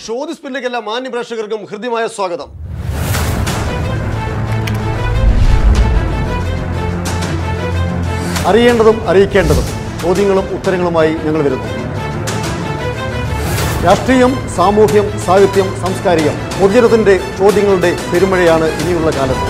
ഷോദി സ്പിന്നിലേക്ക് എല്ലാ മാന്യ പ്രേക്ഷകർക്കും ഹൃദ്യമായ സ്വാഗതം അറിയേണ്ടതും അറിയിക്കേണ്ടതും ചോദ്യങ്ങളും ഉത്തരങ്ങളുമായി ഞങ്ങൾ വരുന്നു രാഷ്ട്രീയം സാമൂഹ്യം സാഹിത്യം സാംസ്കാരികം പൊതുജനത്തിന്റെ ചോദ്യങ്ങളുടെ പെരുമഴയാണ് ഇനിയുള്ള കാലത്ത്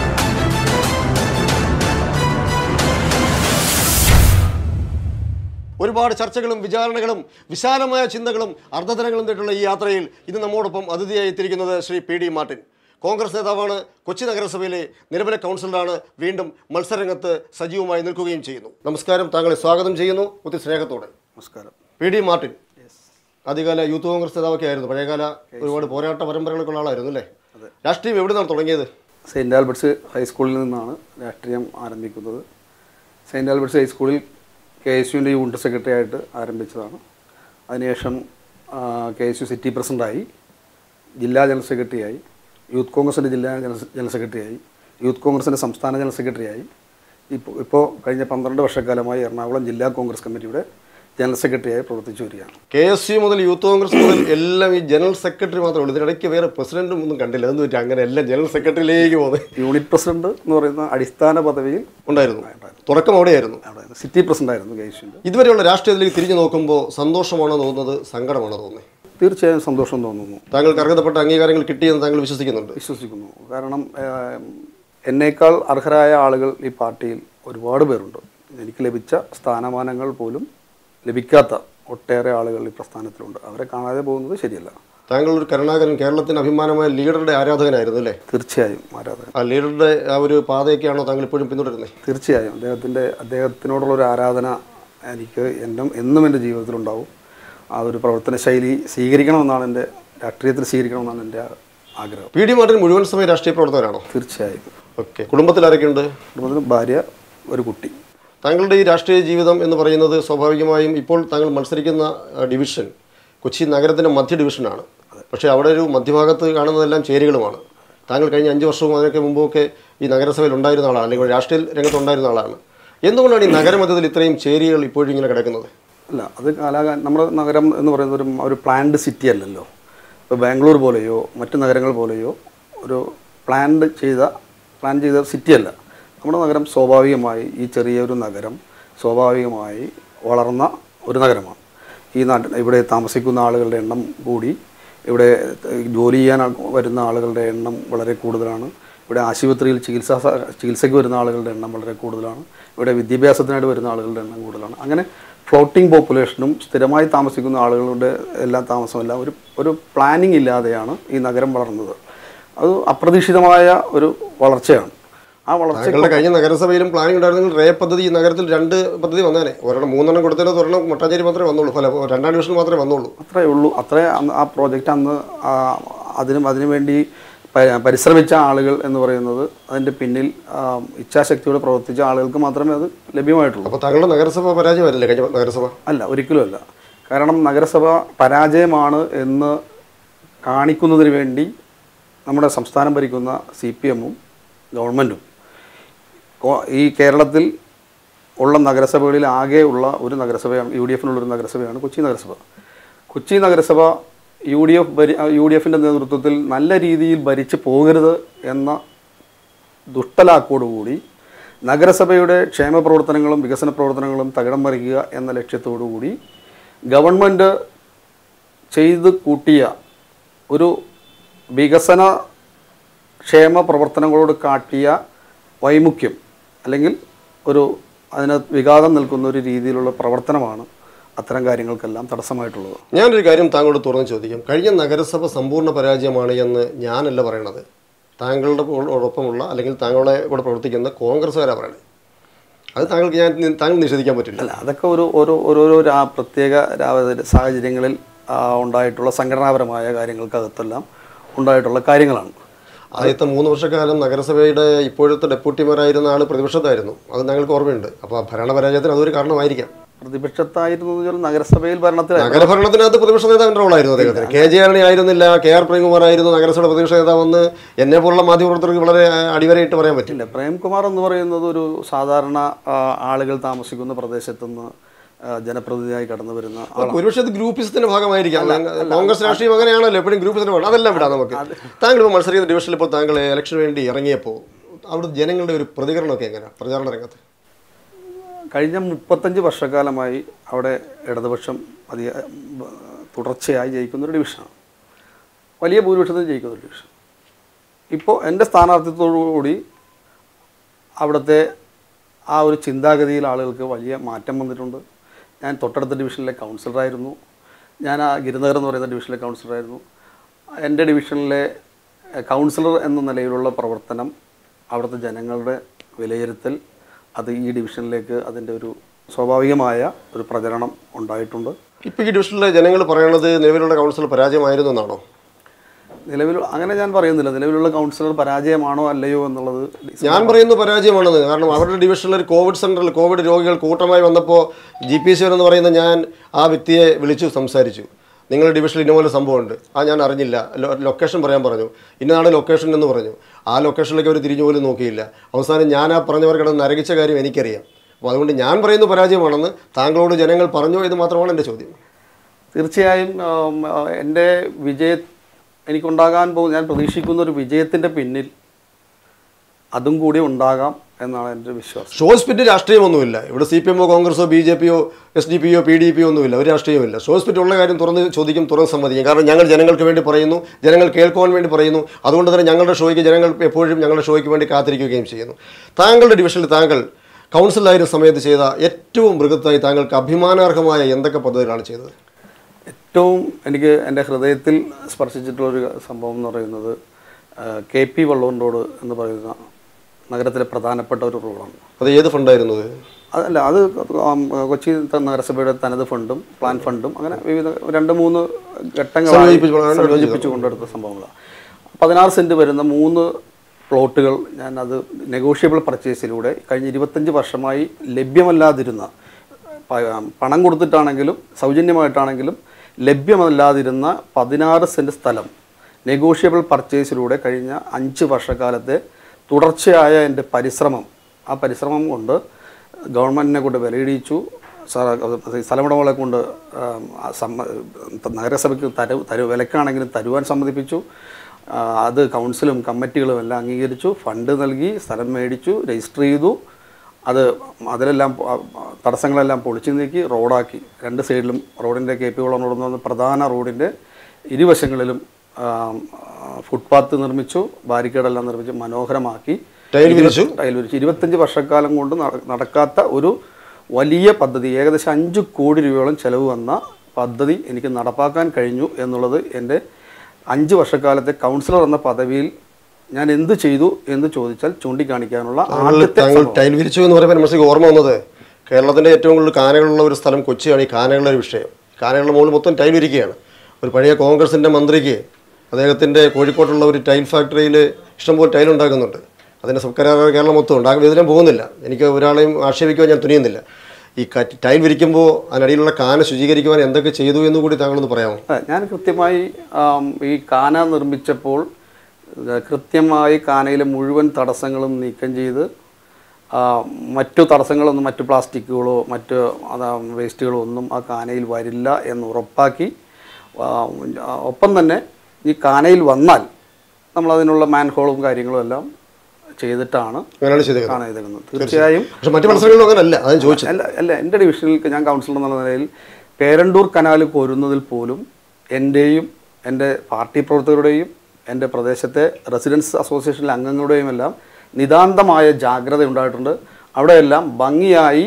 ഒരുപാട് ചർച്ചകളും വിചാരണകളും വിശാലമായ ചിന്തകളും അർദ്ധതരങ്ങളും തേട്ടുള്ള ഈ യാത്രയിൽ ഇന്ന് നമ്മോടൊപ്പം അതിഥിയായി എത്തിയിരിക്കുന്നത് Sree P D Martin Congress നേതാവാണ് കൊച്ചി നഗരസഭയിലെ നിലവിലെ കൗൺസിലറാണ് വീണ്ടും മത്സരരംഗത്ത് സജീവമായി നിൽക്കുകയും ചെയ്യുന്നു നമസ്കാരം താങ്കളെ സ്വാഗതം ചെയ്യുന്നു ഒത്തിരി സ്നേഹത്തോടെ നമസ്കാരം പി ഡി മാർട്ടിൻ ആദ്യകാല യൂത്ത് കോൺഗ്രസ് നേതാവൊക്കെ ആയിരുന്നു പഴയകാല ഒരുപാട് പോരാട്ട പരമ്പരകളൊക്കെ ഉള്ള ആളായിരുന്നു അല്ലേ രാഷ്ട്രീയം എവിടെ നിന്നാണ് തുടങ്ങിയത് സെയിൻറ്റ് ആൽബർട്ട്സ് ഹൈസ്കൂളിൽ നിന്നാണ് രാഷ്ട്രീയം ആരംഭിക്കുന്നത് സെയിൻറ്റ് ആൽബർട്ട്സ് ഹൈസ്കൂളിൽ കെ എസ് യുവിൻ്റെ യൂണിറ്റ് സെക്രട്ടറി ആയിട്ട് ആരംഭിച്ചതാണ് അതിനുശേഷം കെ എസ് യു സിറ്റി പ്രസിഡൻ്റായി ജില്ലാ ജനറൽ സെക്രട്ടറിയായി യൂത്ത് കോൺഗ്രസിൻ്റെ ജില്ലാ ജനറൽ ജനറൽ സെക്രട്ടറിയായി യൂത്ത് കോൺഗ്രസിൻ്റെ സംസ്ഥാന ജനറൽ സെക്രട്ടറിയായി ഇപ്പോൾ ഇപ്പോൾ കഴിഞ്ഞ പന്ത്രണ്ട് വർഷക്കാലമായി എറണാകുളം ജില്ലാ കോൺഗ്രസ് കമ്മിറ്റിയുടെ ജനറൽ സെക്രട്ടറിയായി പ്രവർത്തിച്ചു വരികയാണ് കെ എസ് യു മുതൽ യൂത്ത് കോൺഗ്രസ് മുതൽ എല്ലാം ഈ ജനറൽ സെക്രട്ടറി മാത്രമേ ഉള്ളൂ ഇതിനിടയ്ക്ക് വേറെ പ്രസിഡന്റും ഒന്നും കണ്ടില്ല അതെന്ന് പറ്റി അങ്ങനെ എല്ലാം ജനറൽ സെക്രട്ടറിയിലേക്ക് പോകുന്നത് യൂണിറ്റ് പ്രസിഡന്റ് എന്ന് പറയുന്ന അടിസ്ഥാന പദവിയിൽ ഉണ്ടായിരുന്നു തുടക്കം അവിടെയായിരുന്നു അവിടെ സിറ്റി പ്രസിഡൻ്റായിരുന്നു കെ എസ് യുവിൻ്റെ ഇതുവരെയുള്ള രാഷ്ട്രീയത്തിലേക്ക് തിരിഞ്ഞു നോക്കുമ്പോൾ സന്തോഷമാണോ തോന്നുന്നത് സങ്കടമാണോ തോന്നുന്നത് തീർച്ചയായും സന്തോഷം തോന്നുന്നു താങ്കൾക്ക് അർഹതപ്പെട്ട അംഗീകാരങ്ങൾ കിട്ടിയെന്ന് താങ്കൾ വിശ്വസിക്കുന്നുണ്ട് വിശ്വസിക്കുന്നു കാരണം ഏഹ്, എന്നേക്കാൾ അർഹരായ ആളുകൾ ഈ പാർട്ടിയിൽ ഒരുപാട് പേരുണ്ട് എനിക്ക് ലഭിച്ച സ്ഥാനമാനങ്ങൾ പോലും ലഭിക്കാത്ത ഒട്ടേറെ ആളുകൾ ഈ പ്രസ്ഥാനത്തിലുണ്ട് അവരെ കാണാതെ പോകുന്നത് ശരിയല്ല താങ്കൾ ഒരു കരുണാകരൻ കേരളത്തിന് അഭിമാനമായ ലീഡറുടെ ആരാധകനായിരുന്നു അല്ലേ തീർച്ചയായും ആരാധകൻ ആ ലീഡറുടെ ആ ഒരു പാതയൊക്കെയാണോ താങ്കൾ ഇപ്പോഴും പിന്തുടരുന്നത് തീർച്ചയായും അദ്ദേഹത്തിൻ്റെ അദ്ദേഹത്തിനോടുള്ള ഒരു ആരാധന എനിക്ക് എന്നും എന്നും എൻ്റെ ജീവിതത്തിലുണ്ടാവും ആ ഒരു പ്രവർത്തന ശൈലി സ്വീകരിക്കണമെന്നാണ് എൻ്റെ രാഷ്ട്രീയത്തിൽ സ്വീകരിക്കണമെന്നാണ് എൻ്റെ ആഗ്രഹം പി ഡി മാർട്ടിൻ മുഴുവൻ സമയം രാഷ്ട്രീയ പ്രവർത്തകരാണോ തീർച്ചയായും ഓക്കെ കുടുംബത്തിൽ ആരൊക്കെയുണ്ട് കുടുംബത്തിന് ഭാര്യ ഒരു കുട്ടി താങ്കളുടെ ഈ രാഷ്ട്രീയ ജീവിതം എന്ന് പറയുന്നത് സ്വാഭാവികമായും ഇപ്പോൾ താങ്കൾ മത്സരിക്കുന്ന ആ, ഡിവിഷൻ കൊച്ചി നഗരത്തിൻ്റെ മധ്യ ഡിവിഷനാണ് പക്ഷേ അവിടെ ഒരു മധ്യഭാഗത്ത് കാണുന്നതെല്ലാം ചേരികളുമാണ് താങ്കൾ കഴിഞ്ഞ അഞ്ച് വർഷവും അതിനൊക്കെ മുമ്പൊക്കെ ഈ നഗരസഭയിൽ ഉണ്ടായിരുന്ന ആളാണ് അല്ലെങ്കിൽ രാഷ്ട്രീയ രംഗത്ത് ഉണ്ടായിരുന്ന ആളാണ് എന്തുകൊണ്ടാണ് ഈ നഗരമധ്യത്തിൽ ഇത്രയും ചേരികൾ ഇപ്പോഴും ഇങ്ങനെ കിടക്കുന്നത് അല്ല അത് കാലാകാ നമ്മുടെ നഗരം എന്ന് പറയുന്നത് ഒരു ഒരു പ്ലാൻഡ് സിറ്റി അല്ലല്ലോ ഇപ്പോൾ ബാംഗ്ലൂർ പോലെയോ മറ്റ് നഗരങ്ങൾ പോലെയോ ഒരു പ്ലാൻഡ് ചെയ്ത പ്ലാൻ ചെയ്ത സിറ്റി അല്ല നമ്മുടെ നഗരം സ്വാഭാവികമായി ഈ ചെറിയൊരു നഗരം സ്വാഭാവികമായി വളർന്ന ഒരു നഗരമാണ് ഈ നാട്ടിൽ ഇവിടെ താമസിക്കുന്ന ആളുകളുടെ എണ്ണം കൂടി ഇവിടെ ജോലി ചെയ്യാൻ ആൾ- വരുന്ന ആളുകളുടെ എണ്ണം വളരെ കൂടുതലാണ് ഇവിടെ ആശുപത്രിയിൽ ചികിത്സാ സ- ചികിത്സയ്ക്ക് വരുന്ന ആളുകളുടെ എണ്ണം വളരെ കൂടുതലാണ് ഇവിടെ വിദ്യാഭ്യാസത്തിനായിട്ട് വരുന്ന ആളുകളുടെ എണ്ണം കൂടുതലാണ് അങ്ങനെ ഫ്ലോട്ടിംഗ് പോപ്പുലേഷനും സ്ഥിരമായി താമസിക്കുന്ന ആളുകളുടെ എല്ലാ താമസമെല്ലാം ഒരു ഒരു പ്ലാനിങ് ഇല്ലാതെയാണ് ഈ നഗരം വളർന്നത് അത് അപ്രതീക്ഷിതമായ ഒരു വളർച്ചയാണ് ആ വളർച്ച താങ്കളുടെ കഴിഞ്ഞ നഗരസഭയിലും പ്ലാനിംഗ് ഉണ്ടായിരുന്നെങ്കിൽ റേ പദ്ധതി ഈ നഗരത്തിൽ രണ്ട് പദ്ധതി വന്നേനെ ഒരെണ്ണം മൂന്നെണ്ണം കൊടുത്തതിന് ഒരെണ്ണം മട്ടാഞ്ചേരി മാത്രമേ വന്നുള്ളൂ ഫല രണ്ടാം ഡിവിഷൻ മാത്രമേ വന്നുള്ളൂ അത്രേ ഉള്ളൂ അത്രേ അന്ന് ആ പ്രോജക്റ്റ് അന്ന് ആ അതിനും അതിനു വേണ്ടി പ- പരിശ്രമിച്ച ആളുകൾ എന്ന് പറയുന്നത് അതിൻ്റെ പിന്നിൽ ആ, ഇച്ഛാശക്തിയോടെ പ്രവർത്തിച്ച ആളുകൾക്ക് മാത്രമേ അത് ലഭ്യമായിട്ടുള്ളൂ അപ്പോൾ താങ്കളുടെ നഗരസഭ പരാജയമായിരുന്നില്ലേ കഴിഞ്ഞ നഗരസഭ അല്ല ഒരിക്കലും അല്ല കാരണം നഗരസഭ പരാജയമാണ് എന്ന് കാണിക്കുന്നതിന് വേണ്ടി നമ്മുടെ സംസ്ഥാനം ഭരിക്കുന്ന സി പി എമ്മും ഗവൺമെൻറ്റും ഈ കേരളത്തിൽ ഉള്ള നഗരസഭകളിൽ ആകെ ഉള്ള ഒരു നഗരസഭയാണ് യു ഡി എഫിനുള്ള ഒരു നഗരസഭയാണ് കൊച്ചി നഗരസഭ കൊച്ചി നഗരസഭ യു ഡി എഫ് ഭരി യു ഡി എഫിൻ്റെ നേതൃത്വത്തിൽ നല്ല രീതിയിൽ ഭരിച്ചു പോകരുത് എന്ന ദുഷ്ടലാക്കോടുകൂടി നഗരസഭയുടെ ക്ഷേമ പ്രവർത്തനങ്ങളും വികസന പ്രവർത്തനങ്ങളും തകിടം മറിക്കുക എന്ന ലക്ഷ്യത്തോടുകൂടി ഗവൺമെൻറ് ചെയ്ത് കൂട്ടിയ ഒരു വികസന ക്ഷേമ പ്രവർത്തനങ്ങളോട് കാട്ടിയ വൈമുഖ്യം അല്ലെങ്കിൽ ഒരു അതിന് വിഘാതം നിൽക്കുന്ന ഒരു രീതിയിലുള്ള പ്രവർത്തനമാണ് അത്തരം കാര്യങ്ങൾക്കെല്ലാം തടസ്സമായിട്ടുള്ളത് ഞാനൊരു കാര്യം താങ്കളോട് തുറന്ന് ചോദിക്കാം കഴിഞ്ഞ നഗരസഭ സമ്പൂർണ്ണ പരാജയമാണ് എന്ന് ഞാനല്ല പറയണത് താങ്കളുടെ ഒപ്പമുള്ള അല്ലെങ്കിൽ താങ്കളെ കൂടെ പ്രവർത്തിക്കുന്ന കോൺഗ്രസ്സുകാരാണ് പറയണത് അത് താങ്കൾക്ക് ഞാൻ നി- താങ്കൾ നിഷേധിക്കാൻ പറ്റില്ല അല്ല അതൊക്കെ ഒരു ഓരോ ഓരോരോ രാ പ്രത്യേക രാ- സാഹചര്യങ്ങളിൽ ആ, ഉണ്ടായിട്ടുള്ള സംഘടനാപരമായ കാര്യങ്ങൾക്കകത്തെല്ലാം ഉണ്ടായിട്ടുള്ള കാര്യങ്ങളാണ് ആദ്യത്തെ മൂന്ന് വർഷക്കാലം നഗരസഭയുടെ ഇപ്പോഴത്തെ ഡെപ്യൂട്ടിമാരായിരുന്ന ആൾ പ്രതിപക്ഷത്തായിരുന്നു അത് ഞങ്ങൾക്ക് ഓർമ്മയുണ്ട് അപ്പോൾ ഭരണപരാജയത്തിന് അതൊരു കാരണമായിരിക്കാം പ്രതിപക്ഷത്തായിരുന്നു എന്ന് വെച്ചാൽ നഗരസഭയിൽ ഭരണത്തിലായിരുന്നു നഗരഭരണത്തിനകത്ത് പ്രതിപക്ഷ നേതാവിൻ്റെ റോളായിരുന്നു അദ്ദേഹത്തിന് കെ ജെ ആരണി ആയിരുന്നില്ല കെ ആർ പ്രേംകുമാർ ആയിരുന്നു നഗരസഭയുടെ പ്രതിപക്ഷ നേതാവെന്ന് എന്നെ പോലുള്ള മാധ്യമപ്രവർത്തകർക്ക് വളരെ ആ, അടിവരയിട്ട് പറയാൻ പറ്റില്ല ഇല്ല പ്രേംകുമാർ എന്ന് പറയുന്നത് ഒരു സാധാരണ ആ, ആളുകൾ താമസിക്കുന്ന പ്രദേശത്തുനിന്ന് ആ, ജനപ്രതിനിധിയായി കടന്നു വരുന്ന ആളാണ് ഒരുപക്ഷെ അത് ഗ്രൂപ്പിസത്തിന്റെ ഭാഗമായിരിക്കാം കോൺഗ്രസ് രാഷ്ട്രീയം അങ്ങനെയാണല്ലോ എപ്പോഴും ഗ്രൂപ്പിസത്തിന്റെ ഭാഗം അതെല്ലാം വിടാം നമുക്ക് താങ്കൾ ഇപ്പോൾ മത്സരിക്കുന്ന ഡിവിഷനിൽ ഇപ്പോൾ താങ്കൾ ഇലക്ഷന് വേണ്ടി ഇറങ്ങിയപ്പോൾ അവിടെ ജനങ്ങളുടെ ഒരു പ്രതികരണമൊക്കെ എങ്ങനെയാണ് പ്രചാരണ രംഗത്ത് കഴിഞ്ഞ മുപ്പത്തഞ്ച് വർഷക്കാലമായി അവിടെ ഇടതുപക്ഷം അധിക തുടർച്ചയായി ജയിക്കുന്ന ഒരു ഡിവിഷനാണ് വലിയ ഭൂരിപക്ഷത്തിൽ ജയിക്കുന്ന ഒരു ഡിവിഷൻ ഇപ്പോൾ എൻ്റെ സ്ഥാനാർത്ഥിത്വത്തോടുകൂടി അവിടുത്തെ ആ ഒരു ചിന്താഗതിയിൽ ആളുകൾക്ക് വലിയ മാറ്റം വന്നിട്ടുണ്ട് ഞാൻ തൊട്ടടുത്ത ഡിവിഷനിലെ കൗൺസിലറായിരുന്നു ഞാൻ ആ ഗിരിനഗർ എന്ന് പറയുന്ന ഡിവിഷനിലെ കൗൺസിലറായിരുന്നു എൻ്റെ ഡിവിഷനിലെ എഹ്, കൗൺസിലർ എന്ന നിലയിലുള്ള പ്രവർത്തനം അവിടുത്തെ ജനങ്ങളുടെ വിലയിരുത്തൽ അത് ഈ ഡിവിഷനിലേക്ക് അതിൻ്റെ ഒരു സ്വാഭാവികമായ ഒരു പ്രചരണം ഉണ്ടായിട്ടുണ്ട് ഇപ്പോൾ ഈ ഡിവിഷനിലെ ജനങ്ങൾ പറയണത് നിലവിലുള്ള കൗൺസിൽ പരാജയമായിരുന്നു എന്നാണോ നിലവിൽ അങ്ങനെ ഞാൻ പറയുന്നില്ല നിലവിലുള്ള കൗൺസിലർ പരാജയമാണോ അല്ലയോ എന്നുള്ളത് ഞാൻ പറയുന്നു പരാജയമാണെന്ന് കാരണം അവരുടെ ഡിവിഷനിൽ ഒരു കോവിഡ് സെന്ററിൽ കോവിഡ് രോഗികൾ കൂട്ടമായി വന്നപ്പോൾ ജി പി സി എന്ന് പറയുന്ന ഞാൻ ആ വ്യക്തിയെ വിളിച്ചു സംസാരിച്ചു നിങ്ങളുടെ ഡിവിഷനിൽ ഇന്നപോലെ സംഭവമുണ്ട് ആ ഞാൻ അറിഞ്ഞില്ല ലൊ- ലൊക്കേഷൻ പറയാൻ പറഞ്ഞു ഇന്നതാണ് ലൊക്കേഷൻ എന്ന് പറഞ്ഞു ആ ലൊക്കേഷനിലേക്ക് അവർ തിരിഞ്ഞു പോലും നോക്കിയില്ല അവസാനം ഞാൻ ആ പറഞ്ഞവർ കിടന്ന് നരകിച്ച കാര്യം എനിക്കറിയാം അപ്പോൾ അതുകൊണ്ട് ഞാൻ പറയുന്നു പരാജയമാണെന്ന് താങ്കളോട് ജനങ്ങൾ പറഞ്ഞോ ഇത് മാത്രമാണ് എൻ്റെ ചോദ്യം തീർച്ചയായും ആം, ആ, എൻ്റെ വിജയ എനിക്കുണ്ടാകാൻ പോകും ഞാൻ പ്രതീക്ഷിക്കുന്ന ഒരു വിജയത്തിൻ്റെ പിന്നിൽ അതും കൂടി ഉണ്ടാകാം എന്നാണ് എൻ്റെ വിശ്വാസം ഷോസ് പിറ്റ് രാഷ്ട്രീയമൊന്നുമില്ല ഇവിടെ സി പി എമ്മോ കോൺഗ്രസോ ബി ജെ പിയോ എസ് ഡി പിയോ പി ഡി പിയോ ഒന്നുമില്ല ഒരു രാഷ്ട്രീയമില്ല ഷോസ് പിറ്റ് ഉള്ള കാര്യം തുറന്ന് ചോദിക്കും തുറന്ന് സമ്മതിക്കും കാരണം ഞങ്ങൾ ജനങ്ങൾക്ക് വേണ്ടി പറയുന്നു ജനങ്ങൾ കേൾക്കുവാൻ വേണ്ടി പറയുന്നു അതുകൊണ്ട് തന്നെ ഞങ്ങളുടെ ഷോയ്ക്ക് ജനങ്ങൾ എപ്പോഴും ഞങ്ങളുടെ ഷോയ്ക്ക് വേണ്ടി കാത്തിരിക്കുകയും ചെയ്യുന്നു താങ്കളുടെ ഡിവിഷനിൽ താങ്കൾ കൗൺസിലായിരുന്ന സമയത്ത് ചെയ്ത ഏറ്റവും മൃഗത്തായി താങ്കൾക്ക് അഭിമാനാർഹമായ എന്തൊക്കെ പദ്ധതികളാണ് ചെയ്തത് ഏറ്റവും എനിക്ക് എൻ്റെ ഹൃദയത്തിൽ സ്പർശിച്ചിട്ടുള്ളൊരു സംഭവം എന്ന് പറയുന്നത് ആ, കെ പി വള്ളോൺ റോഡ് എന്ന് പറയുന്ന നഗരത്തിലെ പ്രധാനപ്പെട്ട ഒരു റോഡാണ് അത് ഏത് ഫണ്ടായിരുന്നു അത് അതല്ല അത് ആം, കൊച്ചി ത- നഗരസഭയുടെ തനത് ഫണ്ടും പ്ലാൻ ഫണ്ടും അങ്ങനെ വിവിധ രണ്ട് മൂന്ന് ഘട്ടങ്ങളായി സംയോജിപ്പിച്ച് സംയോജിപ്പിച്ച് കൊണ്ടെടുത്ത സംഭവങ്ങളാണ് പതിനാറ് സെൻറ്റ് വരുന്ന മൂന്ന് പ്ലോട്ടുകൾ ഞാൻ അത് നെഗോഷ്യബിൾ പർച്ചേസിലൂടെ കഴിഞ്ഞ ഇരുപത്തഞ്ച് വർഷമായി ലഭ്യമല്ലാതിരുന്ന പ- പണം കൊടുത്തിട്ടാണെങ്കിലും സൗജന്യമായിട്ടാണെങ്കിലും ലഭ്യമല്ലാതിരുന്ന പതിനാറ് സെൻറ്റ് സ്ഥലം നെഗോഷ്യബിൾ പർച്ചേസിലൂടെ കഴിഞ്ഞ അഞ്ച് വർഷക്കാലത്തെ തുടർച്ചയായ എൻ്റെ പരിശ്രമം ആ പരിശ്രമം കൊണ്ട് ഗവൺമെൻറ്റിനെ കൊണ്ട് വിലയിടിച്ചു സ- സ്ഥലമുടമകളെ കൊണ്ട് ആം, ആ സമ്മ നഗരസഭയ്ക്ക് തരു തരു വിലക്കാണെങ്കിലും തരുവാൻ സമ്മതിപ്പിച്ചു ആ, അത് കൗൺസിലും കമ്മിറ്റികളും എല്ലാം അംഗീകരിച്ചു ഫണ്ട് നൽകി സ്ഥലം മേടിച്ചു രജിസ്റ്റർ ചെയ്തു അത് അതിലെല്ലാം പൊ- ആ, തടസ്സങ്ങളെല്ലാം പൊളിച്ചു നീക്കി റോഡാക്കി രണ്ട് സൈഡിലും റോഡിൻ്റെ കെ പി കുളം റോഡ് എന്ന് പറഞ്ഞ പ്രധാന റോഡിൻ്റെ ഇരുവശങ്ങളിലും ആം, ആ, ഫുട്പാത്ത് നിർമ്മിച്ചു ബാരിക്കേഡെല്ലാം നിർമ്മിച്ച് മനോഹരമാക്കി ടൈൽ വിരിച്ചു ടൈൽ വിരിച്ചു ഇരുപത്തഞ്ച് വർഷക്കാലം കൊണ്ട് നട- നടക്കാത്ത ഒരു വലിയ പദ്ധതി ഏകദേശം അഞ്ച് കോടി രൂപയോളം ചെലവ് വന്ന പദ്ധതി എനിക്ക് നടപ്പാക്കാൻ കഴിഞ്ഞു എന്നുള്ളത് എൻ്റെ അഞ്ച് വർഷക്കാലത്തെ കൗൺസിലർ എന്ന പദവിയിൽ ഞാൻ എന്ത് ചെയ്തു എന്ന് ചോദിച്ചാൽ ചൂണ്ടിക്കാണിക്കാനുള്ള ആദ്യത്തെ താങ്കൾ ടൈൽ വിരിച്ചു എന്ന് പറയുമ്പോൾ മനസ്സിലേക്ക് ഓർമ്മ വന്നത് കേരളത്തിൻ്റെ ഏറ്റവും കൂടുതൽ കാനകളുള്ള ഒരു സ്ഥലം കൊച്ചിയാണ് ഈ കാനകളുടെ ഒരു വിഷയം കാനകളുടെ മുകളിൽ മൊത്തം ടൈൽ വിരിക്കുകയാണ് ഒരു പഴയ കോൺഗ്രസിൻ്റെ മന്ത്രിക്ക് അദ്ദേഹത്തിൻ്റെ കോഴിക്കോട്ടുള്ള ഒരു ടൈൽ ഫാക്ടറിയിൽ ഇഷ്ടംപോലെ ടൈൽ ഉണ്ടാക്കുന്നുണ്ട് അതിൻ്റെ സബ്കരാർ കേരളം മൊത്തം ഉണ്ട് ആ വിധത്തിലും പോകുന്നില്ല എനിക്ക് ഒരാളെയും ആക്ഷേപിക്കുവാൻ ഞാൻ തുനിയുന്നില്ല ഈ ക- ടൈൽ വിരിക്കുമ്പോൾ അതിനടിയിലുള്ള കാന ശുചീകരിക്കുവാൻ എന്തൊക്കെ ചെയ്തു എന്ന് കൂടി താങ്കളൊന്ന് പറയാമോ അതെ, ഞാൻ കൃത്യമായി ആം, ഈ കാന നിർമ്മിച്ചപ്പോൾ ഏഹ്, കൃത്യമായി കാനയിലെ മുഴുവൻ തടസ്സങ്ങളും നീക്കം ചെയ്ത് ആ, മറ്റു തടസ്സങ്ങളൊന്നും മറ്റു പ്ലാസ്റ്റിക്കുകളോ മറ്റ് അതാ വേസ്റ്റുകളോ ഒന്നും ആ കാനയിൽ വരില്ല എന്ന് ഉറപ്പാക്കി ആ, ഒപ്പം തന്നെ ഈ കാനയിൽ വന്നാൽ നമ്മളതിനുള്ള മാൻഹോളും കാര്യങ്ങളും എല്ലാം ചെയ്തിട്ടാണ് അങ്ങനെയാണ് ചെയ്തത് കാന ചെയ്തിരുന്നത് തീർച്ചയായും പക്ഷെ മറ്റു മത്സരങ്ങളിലും അങ്ങനല്ല അതാണ് ചോദിച്ചത് അല്ല അല്ല എൻ്റെ ഡിവിഷനിൽ ഞാൻ കൗൺസിലർ എന്നുള്ള നിലയിൽ പേരണ്ടൂർ കനാൽ കോരുന്നതിൽ പോലും എൻ്റെയും എൻ്റെ പാർട്ടി പ്രവർത്തകരുടെയും എൻ്റെ പ്രദേശത്തെ റെസിഡൻസ് അസോസിയേഷനിലെ അംഗങ്ങളുടെയും എല്ലാം നിതാന്തമായ ജാഗ്രത ഉണ്ടായിട്ടുണ്ട് അവിടെയെല്ലാം ഭംഗിയായി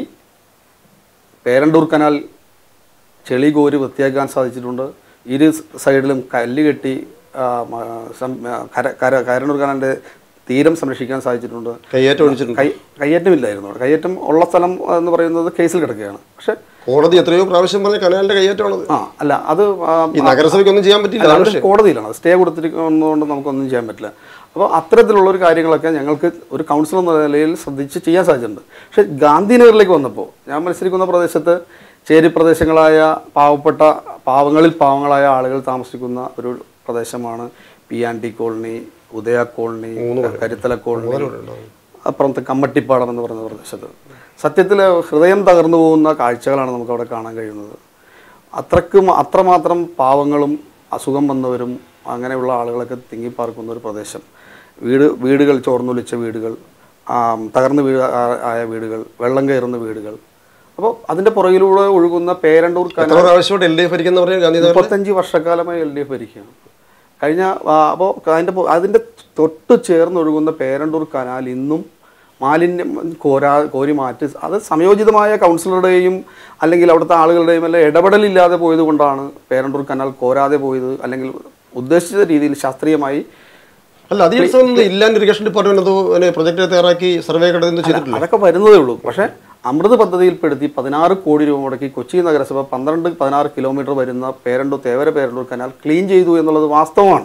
പേരണ്ടൂർ കനാൽ ചെളി കോരി വൃത്തിയാക്കാൻ സാധിച്ചിട്ടുണ്ട് ഇരു സൈഡിലും കല്ല് കെട്ടി ആ, മ, സം- ആ, കര കര കരണ്ടൂർ കനാലിൻ്റെ തീരം സംരക്ഷിക്കാൻ സാധിച്ചിട്ടുണ്ട് കയ്യേറ്റം ഒഴിച്ചിട്ടുണ്ട് കൈ കയ്യേറ്റമില്ലായിരുന്നു അവിടെ കയ്യേറ്റം ഉള്ള സ്ഥലം എന്ന് പറയുന്നത് കേസിൽ കിടക്കുകയാണ് പക്ഷെ കോടതി എത്രയോ പ്രാവശ്യം പറഞ്ഞ കനാലിന്റെ കയ്യേറ്റമാണത് ആ അല്ല അത് ആ, ഈ നഗരസഭയ്ക്കൊന്നും ചെയ്യാൻ പറ്റില്ല അല്ല, അതാണ് അത് കോടതിയിലാണ് അത് സ്റ്റേ കൊടുത്തിരിക്കുന്നതുകൊണ്ട് നമുക്കൊന്നും ചെയ്യാൻ പറ്റില്ല അപ്പോൾ അത്തരത്തിലുള്ള ഒരു കാര്യങ്ങളൊക്കെ ഞങ്ങൾക്ക് ഒരു കൗൺസിലർ എന്ന നിലയിൽ ശ്രദ്ധിച്ച് ചെയ്യാൻ സാധിച്ചിട്ടുണ്ട് പക്ഷേ ഗാന്ധിനഗറിലേക്ക് വന്നപ്പോൾ ഞാൻ മത്സരിക്കുന്ന പ്രദേശത്ത് ചേരി പ്രദേശങ്ങളായ പാവപ്പെട്ട പാവങ്ങളിൽ പാവങ്ങളായ ആളുകൾ താമസിക്കുന്ന ഒരു പ്രദേശമാണ് P and T colony Udaya colony Karuthala colony അപ്പുറത്ത് കമ്മട്ടിപ്പാടം എന്ന് പറയുന്ന പ്രദേശത്ത് സത്യത്തിൽ ഹൃദയം തകർന്നു പോകുന്ന കാഴ്ചകളാണ് നമുക്ക് അവിടെ കാണാൻ കഴിയുന്നത് അത്രക്കും അത്രമാത്രം പാവങ്ങളും അസുഖം വന്നവരും അങ്ങനെയുള്ള ആളുകളൊക്കെ തിങ്ങിപ്പാർക്കുന്ന ഒരു പ്രദേശം വീട് വീടുകൾ ചോർന്നൊലിച്ച വീടുകൾ ആ, തകർന്ന് വീഴ ആ- ആയ വീടുകൾ വെള്ളം കയറുന്ന വീടുകൾ അപ്പോൾ അതിൻ്റെ പുറകിലൂടെ ഒഴുകുന്ന പേരണ്ടൂർ കനാൽ എത്ര പ്രാവശ്യമായിട്ട് എൽ ഡി എഫ് ഭരിക്കുന്ന പറഞ്ഞ ഗാന്ധി നഗർ മുപ്പത്തഞ്ച് വർഷക്കാലമായി എൽ ഡി എഫ് ഭരിക്കുകയാണ് കഴിഞ്ഞ അപ്പോൾ അതിൻ്റെ പൊ- അതിൻ്റെ തൊട്ട് ചേർന്നൊഴുകുന്ന പേരണ്ടൂർ കനാൽ ഇന്നും മാലിന്യം കോരാ കോരി മാറ്റി അത് സംയോജിതമായ കൗൺസിലറുടെയും അല്ലെങ്കിൽ അവിടുത്തെ ആളുകളുടെയും എല്ലാം ഇടപെടലില്ലാതെ പോയത് കൊണ്ടാണ് പേരണ്ടൂർ കനാൽ കോരാതെ പോയത് അല്ലെങ്കിൽ ഉദ്ദേശിച്ച രീതിയിൽ ശാസ്ത്രീയമായി അല്ല അധിക ദിവസം ഇല്ലാണ്ട് ഇറിഗേഷൻ ഡിപ്പാർട്ട്മെന്റ് എന്തോ പ്രൊജക്ട് തയ്യാറാക്കി സർവേ കടന്ന് ചെയ്തിട്ടില്ല അതൊക്കെ വരുന്നതേ ഉള്ളൂ പക്ഷേ അമൃത് പദ്ധതിയിൽപ്പെടുത്തി പതിനാറ് കോടി രൂപ മുടക്കി കൊച്ചി നഗരസഭ പന്ത്രണ്ട് പതിനാറ് കിലോമീറ്റർ വരുന്ന പേരണ്ടൂർ തേവര പേരണ്ടൂർ കനാൽ ക്ലീൻ ചെയ്തു എന്നുള്ളത് വാസ്തവമാണ്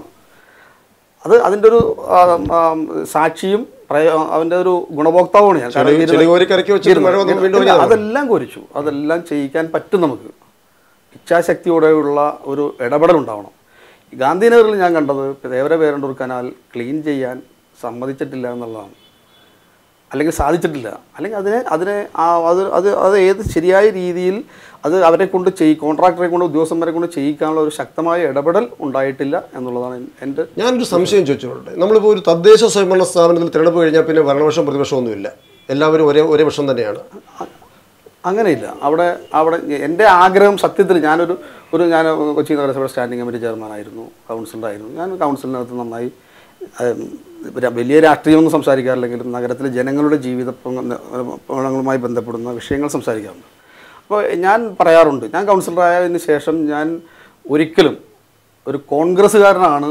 അത് അതിൻ്റെ ഒരു ആ, ആ, സാക്ഷിയും പ്രയോ അതിൻ്റെ ഒരു ഗുണഭോക്താവുമാണ് ഞാൻ കാരണം ചെളി- ചെളി കോരി കരക്കി വെച്ചിട്ട് മഴ വന്നു വീണ്ടും ഇല്ല, അതെല്ലാം കുറിച്ചു അതെല്ലാം ചെയ്യിക്കാൻ പറ്റും നമുക്ക് ഇച്ഛാശക്തിയോടെയുള്ള ഒരു ഇടപെടൽ ഉണ്ടാവണം ഗാന്ധിനഗറിൽ ഞാൻ കണ്ടത് തേവര പേരണ്ടൂർ കനാൽ ക്ലീൻ ചെയ്യാൻ സമ്മതിച്ചിട്ടില്ല എന്നുള്ളതാണ് അല്ലെങ്കിൽ സാധിച്ചിട്ടില്ല അല്ലെങ്കിൽ അതിനെ അതിനെ ആ അത് അത് അത് ഏത് ശരിയായ രീതിയിൽ അത് അവരെ കൊണ്ട് ചെയ് കോൺട്രാക്ടറെ കൊണ്ട് ഉദ്യോഗസ്ഥന്മാരെ കൊണ്ട് ചെയ്യിക്കാനുള്ള ഒരു ശക്തമായ ഇടപെടൽ ഉണ്ടായിട്ടില്ല എന്നുള്ളതാണ് എൻ്റെ ഞാനൊരു സംശയം ചോദിച്ചോട്ടെ നമ്മളിപ്പോൾ ഒരു തദ്ദേശ സ്വയംഭരണ സ്ഥാപനത്തിൽ തിരഞ്ഞെടുപ്പ് കഴിഞ്ഞാൽ പിന്നെ ഭരണപക്ഷം പ്രതിപക്ഷമൊന്നുമില്ല എല്ലാവരും ഒരേ ഒരേ പക്ഷം തന്നെയാണ് അ- അങ്ങനെയില്ല അവിടെ അവിടെ എൻ്റെ ആഗ്രഹം സത്യത്തിൽ ഞാനൊരു ഒരു ഞാൻ കൊച്ചി നഗരസഭ സ്റ്റാൻഡിംഗ് കമ്മിറ്റി ചെയർമാനായിരുന്നു കൗൺസിലറായിരുന്നു ഞാൻ കൗൺസിലിനകത്ത് നന്നായി ഉം, ര- വലിയ രാഷ്ട്രീയമൊന്നും സംസാരിക്കാറില്ലെങ്കിലും നഗരത്തിലെ ജനങ്ങളുടെ ജീവിത പ്രശ്നങ്ങളുമായി ബന്ധപ്പെടുന്ന വിഷയങ്ങൾ സംസാരിക്കാറുണ്ട് അപ്പോൾ ഞാൻ പറയാറുണ്ട് ഞാൻ കൗൺസിലറായതിന് ശേഷം ഞാൻ ഒരിക്കലും ഒരു കോൺഗ്രസ്സുകാരനാണ്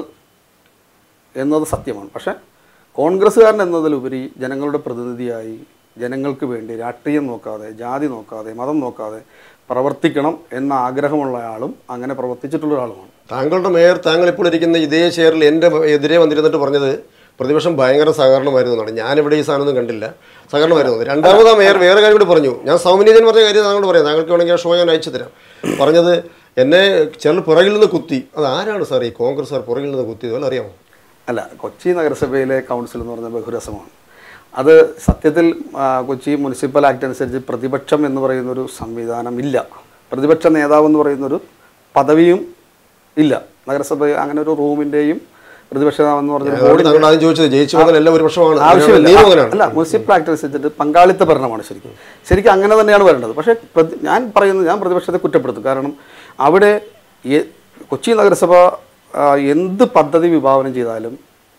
എന്നത് സത്യമാണ് പക്ഷേ കോൺഗ്രസ്സുകാരൻ എന്നതിലുപരി ജനങ്ങളുടെ പ്രതിനിധിയായി ജനങ്ങൾക്ക് വേണ്ടി രാഷ്ട്രീയം നോക്കാതെ ജാതി നോക്കാതെ മതം നോക്കാതെ പ്രവർത്തിക്കണം എന്ന ആഗ്രഹമുള്ള ആളും അങ്ങനെ പ്രവർത്തിച്ചിട്ടുള്ള ഒരാളുമാണ് താങ്കളുടെ മേയർ താങ്കൾ ഇപ്പോൾ ഇരിക്കുന്ന ഇതേ ചെയറിൽ എൻ്റെ എതിരെ വന്നിരുന്നിട്ട് പറഞ്ഞത് പ്രതിപക്ഷം ഭയങ്കര സഹകരണമായിരുന്നു എന്നാണ് ഞാനിവിടെ ഈ സാധനമൊന്നും കണ്ടില്ല സഹകരണമായിരുന്നു രണ്ടാമത് ആ മേയർ വേറെ കാര്യം കൂടി പറഞ്ഞു ഞാൻ സൗമിനീജൻ പറഞ്ഞ കാര്യം താങ്കളോട് പറയാം താങ്കൾക്ക് വേണമെങ്കിൽ ആ ഷോ ഞാൻ അയച്ചു തരാം പറഞ്ഞത് എന്നെ ചില പുറകിൽ നിന്ന് കുത്തി അത് ആരാണ് സാർ ഈ കോൺഗ്രസ് സാർ പുറകിൽ നിന്ന് കുത്തിയത് വല്ല അറിയാമോ അല്ല കൊച്ചി നഗരസഭയിലെ കൗൺസിൽ എന്ന് പറഞ്ഞാൽ ബഹുരസമാണ് അത് സത്യത്തിൽ ആ, കൊച്ചി മുനിസിപ്പൽ ആക്ട് അനുസരിച്ച് പ്രതിപക്ഷം എന്ന് പറയുന്ന ഒരു സംവിധാനം ഇല്ല പ്രതിപക്ഷ നേതാവ് എന്ന് പറയുന്നൊരു പദവിയും ഇല്ല നഗരസഭ അങ്ങനെ ഒരു റൂമിൻ്റെയും പ്രതിപക്ഷ നേതാവ് എന്ന് പറഞ്ഞ അതുകൊണ്ട് താങ്കൾ ആദ്യം ചോദിച്ചത് ജയിച്ചു വന്നാൽ എല്ലാം ഒരു പക്ഷമാണ് ആവശ്യമില്ല നിയമം അങ്ങനെയാണ് അല്ല മുനിസിപ്പൽ ആക്ട് അനുസരിച്ചിട്ട് പങ്കാളിത്ത ഭരണമാണ് ശരിക്കും ശരിക്കും അങ്ങനെ തന്നെയാണ് വരേണ്ടത് പക്ഷേ പ്രതി- ഞാൻ പറയുന്നത് ഞാൻ പ്രതിപക്ഷത്തെ കുറ്റപ്പെടുത്തും കാരണം അവിടെ എ- കൊച്ചി നഗരസഭ ആ, എന്ത് പദ്ധതി വിഭാവനം ചെയ്താലും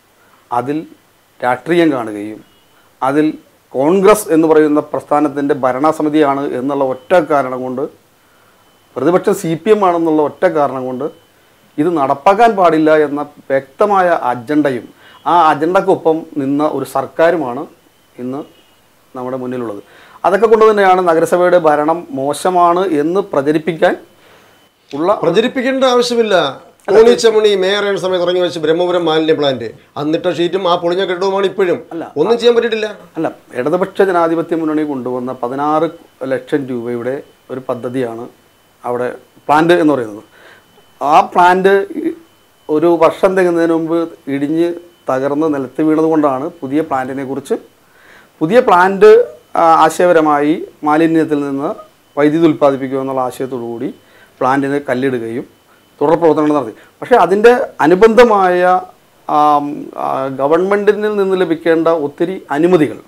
അതിൽ രാഷ്ട്രീയം കാണുകയും അതിൽ കോൺഗ്രസ് എന്ന് പറയുന്ന പ്രസ്ഥാനത്തിൻ്റെ ഭരണസമിതിയാണ് എന്നുള്ള ഒറ്റ കാരണം കൊണ്ട് പ്രതിപക്ഷം സി പി എം ആണെന്നുള്ള ഒറ്റ കാരണം കൊണ്ട് ഇത് നടപ്പാക്കാൻ പാടില്ല എന്ന വ്യക്തമായ അജണ്ടയും ആ അജണ്ടക്കൊപ്പം നിന്ന ഒരു സർക്കാരുമാണ് ഇന്ന് നമ്മുടെ മുന്നിലുള്ളത് അതൊക്കെ കൊണ്ട് തന്നെയാണ് നഗരസഭയുടെ ഭരണം മോശമാണ് എന്ന് പ്രചരിപ്പിക്കാൻ ഉള്ള പ്രചരിപ്പിക്കേണ്ട ആവശ്യമില്ല ടോണി ചമണി മേയർ ആയ സമയത്ത് ഇറങ്ങി വെച്ച് ബ്രഹ്മപുരം മാലിന്യ പ്ലാന്റ് അന്നിട്ട ഷീറ്റും ആ പൊളിഞ്ഞ കെട്ടിടവുമാണ് ഇപ്പോഴും ഒന്നും ചെയ്യാൻ പറ്റിയിട്ടില്ല അല്ല ഇടതുപക്ഷ ജനാധിപത്യ മുന്നണി കൊണ്ടുവന്ന പതിനാറ് ലക്ഷം രൂപയുടെ ഒരു പദ്ധതിയാണ് അവിടെ പ്ലാന്റ് എന്ന് പറയുന്നത് ആ പ്ലാന്റ് ഈ ഒരു വർഷം തികയുന്നതിന് മുമ്പ് ഇടിഞ്ഞ് തകർന്ന് നിലത്ത് വീണത് കൊണ്ടാണ് പുതിയ പ്ലാന്റിനെ കുറിച്ച് പുതിയ പ്ലാന്റ് ആ, ആശയപരമായി മാലിന്യത്തിൽ നിന്ന് വൈദ്യുതി ഉൽപ്പാദിപ്പിക്കുക എന്നുള്ള ആശയത്തോടു കൂടി പ്ലാന്റിന് കല്ലിടുകയും തുടർ പ്രവർത്തനങ്ങൾ നടത്തി പക്ഷേ അതിൻ്റെ അനുബന്ധമായ ആം, ആ, ഗവൺമെൻറ്റിൽ നിന്ന് ലഭിക്കേണ്ട ഒത്തിരി അനുമതികൾ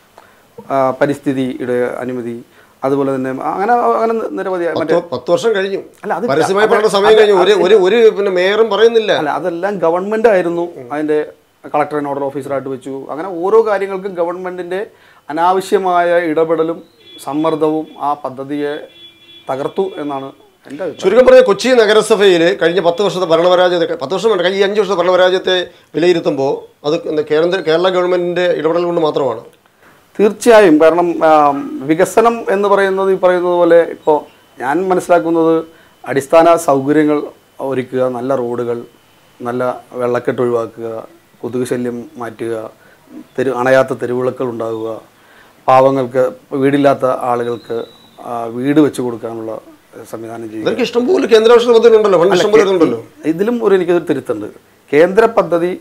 ആ, പരിസ്ഥിതിയുടെ അനുമതി അതുപോലെ തന്നെ അങ്ങനെ അങ്ങനെ നിരവധി മറ്റേ പത്ത് പത്ത് വർഷം കഴിഞ്ഞു അല്ല, അത് പരസ്യമായി പറയേണ്ട സമയം കഴിഞ്ഞു ഒരു ഒരു ഒരു പിന്നെ മേയറും പറയുന്നില്ല അല്ല അതെല്ലാം ഗവൺമെൻറ് ആയിരുന്നു അതിൻ്റെ കളക്ടർ നോഡൽ ഓഫീസറായിട്ട് വെച്ചു അങ്ങനെ ഓരോ കാര്യങ്ങൾക്കും ഗവൺമെൻറ്റിൻ്റെ അനാവശ്യമായ ഇടപെടലും സമ്മർദ്ദവും ആ പദ്ധതിയെ തകർത്തു എന്നാണ് എൻ്റെ അഭിപ്രായം ചുരുക്കം പറഞ്ഞ കൊച്ചി നഗരസഭയിൽ കഴിഞ്ഞ പത്ത് വർഷത്തെ ഭരണപരാജയത്തെ പത്ത് വർഷം വേണ്ട കഴിഞ്ഞ അഞ്ച് വർഷത്തെ ഭരണപരാജയത്തെ വിലയിരുത്തുമ്പോൾ അത് എന്താ കേന്ദ്ര കേരള ഗവൺമെന്റിന്റെ ഇടപെടൽ കൊണ്ട് മാത്രമാണ് തീർച്ചയായും കാരണം ആ, വികസനം എന്ന് പറയുന്നത് ഈ പറയുന്നത് പോലെ ഇപ്പോൾ ഞാൻ മനസ്സിലാക്കുന്നത് അടിസ്ഥാന സൗകര്യങ്ങൾ ഒരുക്കുക നല്ല റോഡുകൾ നല്ല വെള്ളക്കെട്ട് ഒഴിവാക്കുക കൊതുക് ശല്യം മാറ്റുക തെരു അണയാത്ത തെരുവിളക്കൾ ഉണ്ടാവുക പാവങ്ങൾക്ക് വീടില്ലാത്ത ആളുകൾക്ക് ആ, വീട് വെച്ച് കൊടുക്കാനുള്ള സംവിധാനം ചെയ്യുക ഇതൊക്കെ ഇഷ്ടംപോലെ കേന്ദ്രാവിഷ്ണ പദ്ധതി ഉണ്ടല്ലോ ഫണ്ട് ഇഷ്ടംപോലെ ഉണ്ടല്ലോ ഇതിലും ഒരു എനിക്കൊരു തിരുത്തുണ്ട് കേന്ദ്ര പദ്ധതി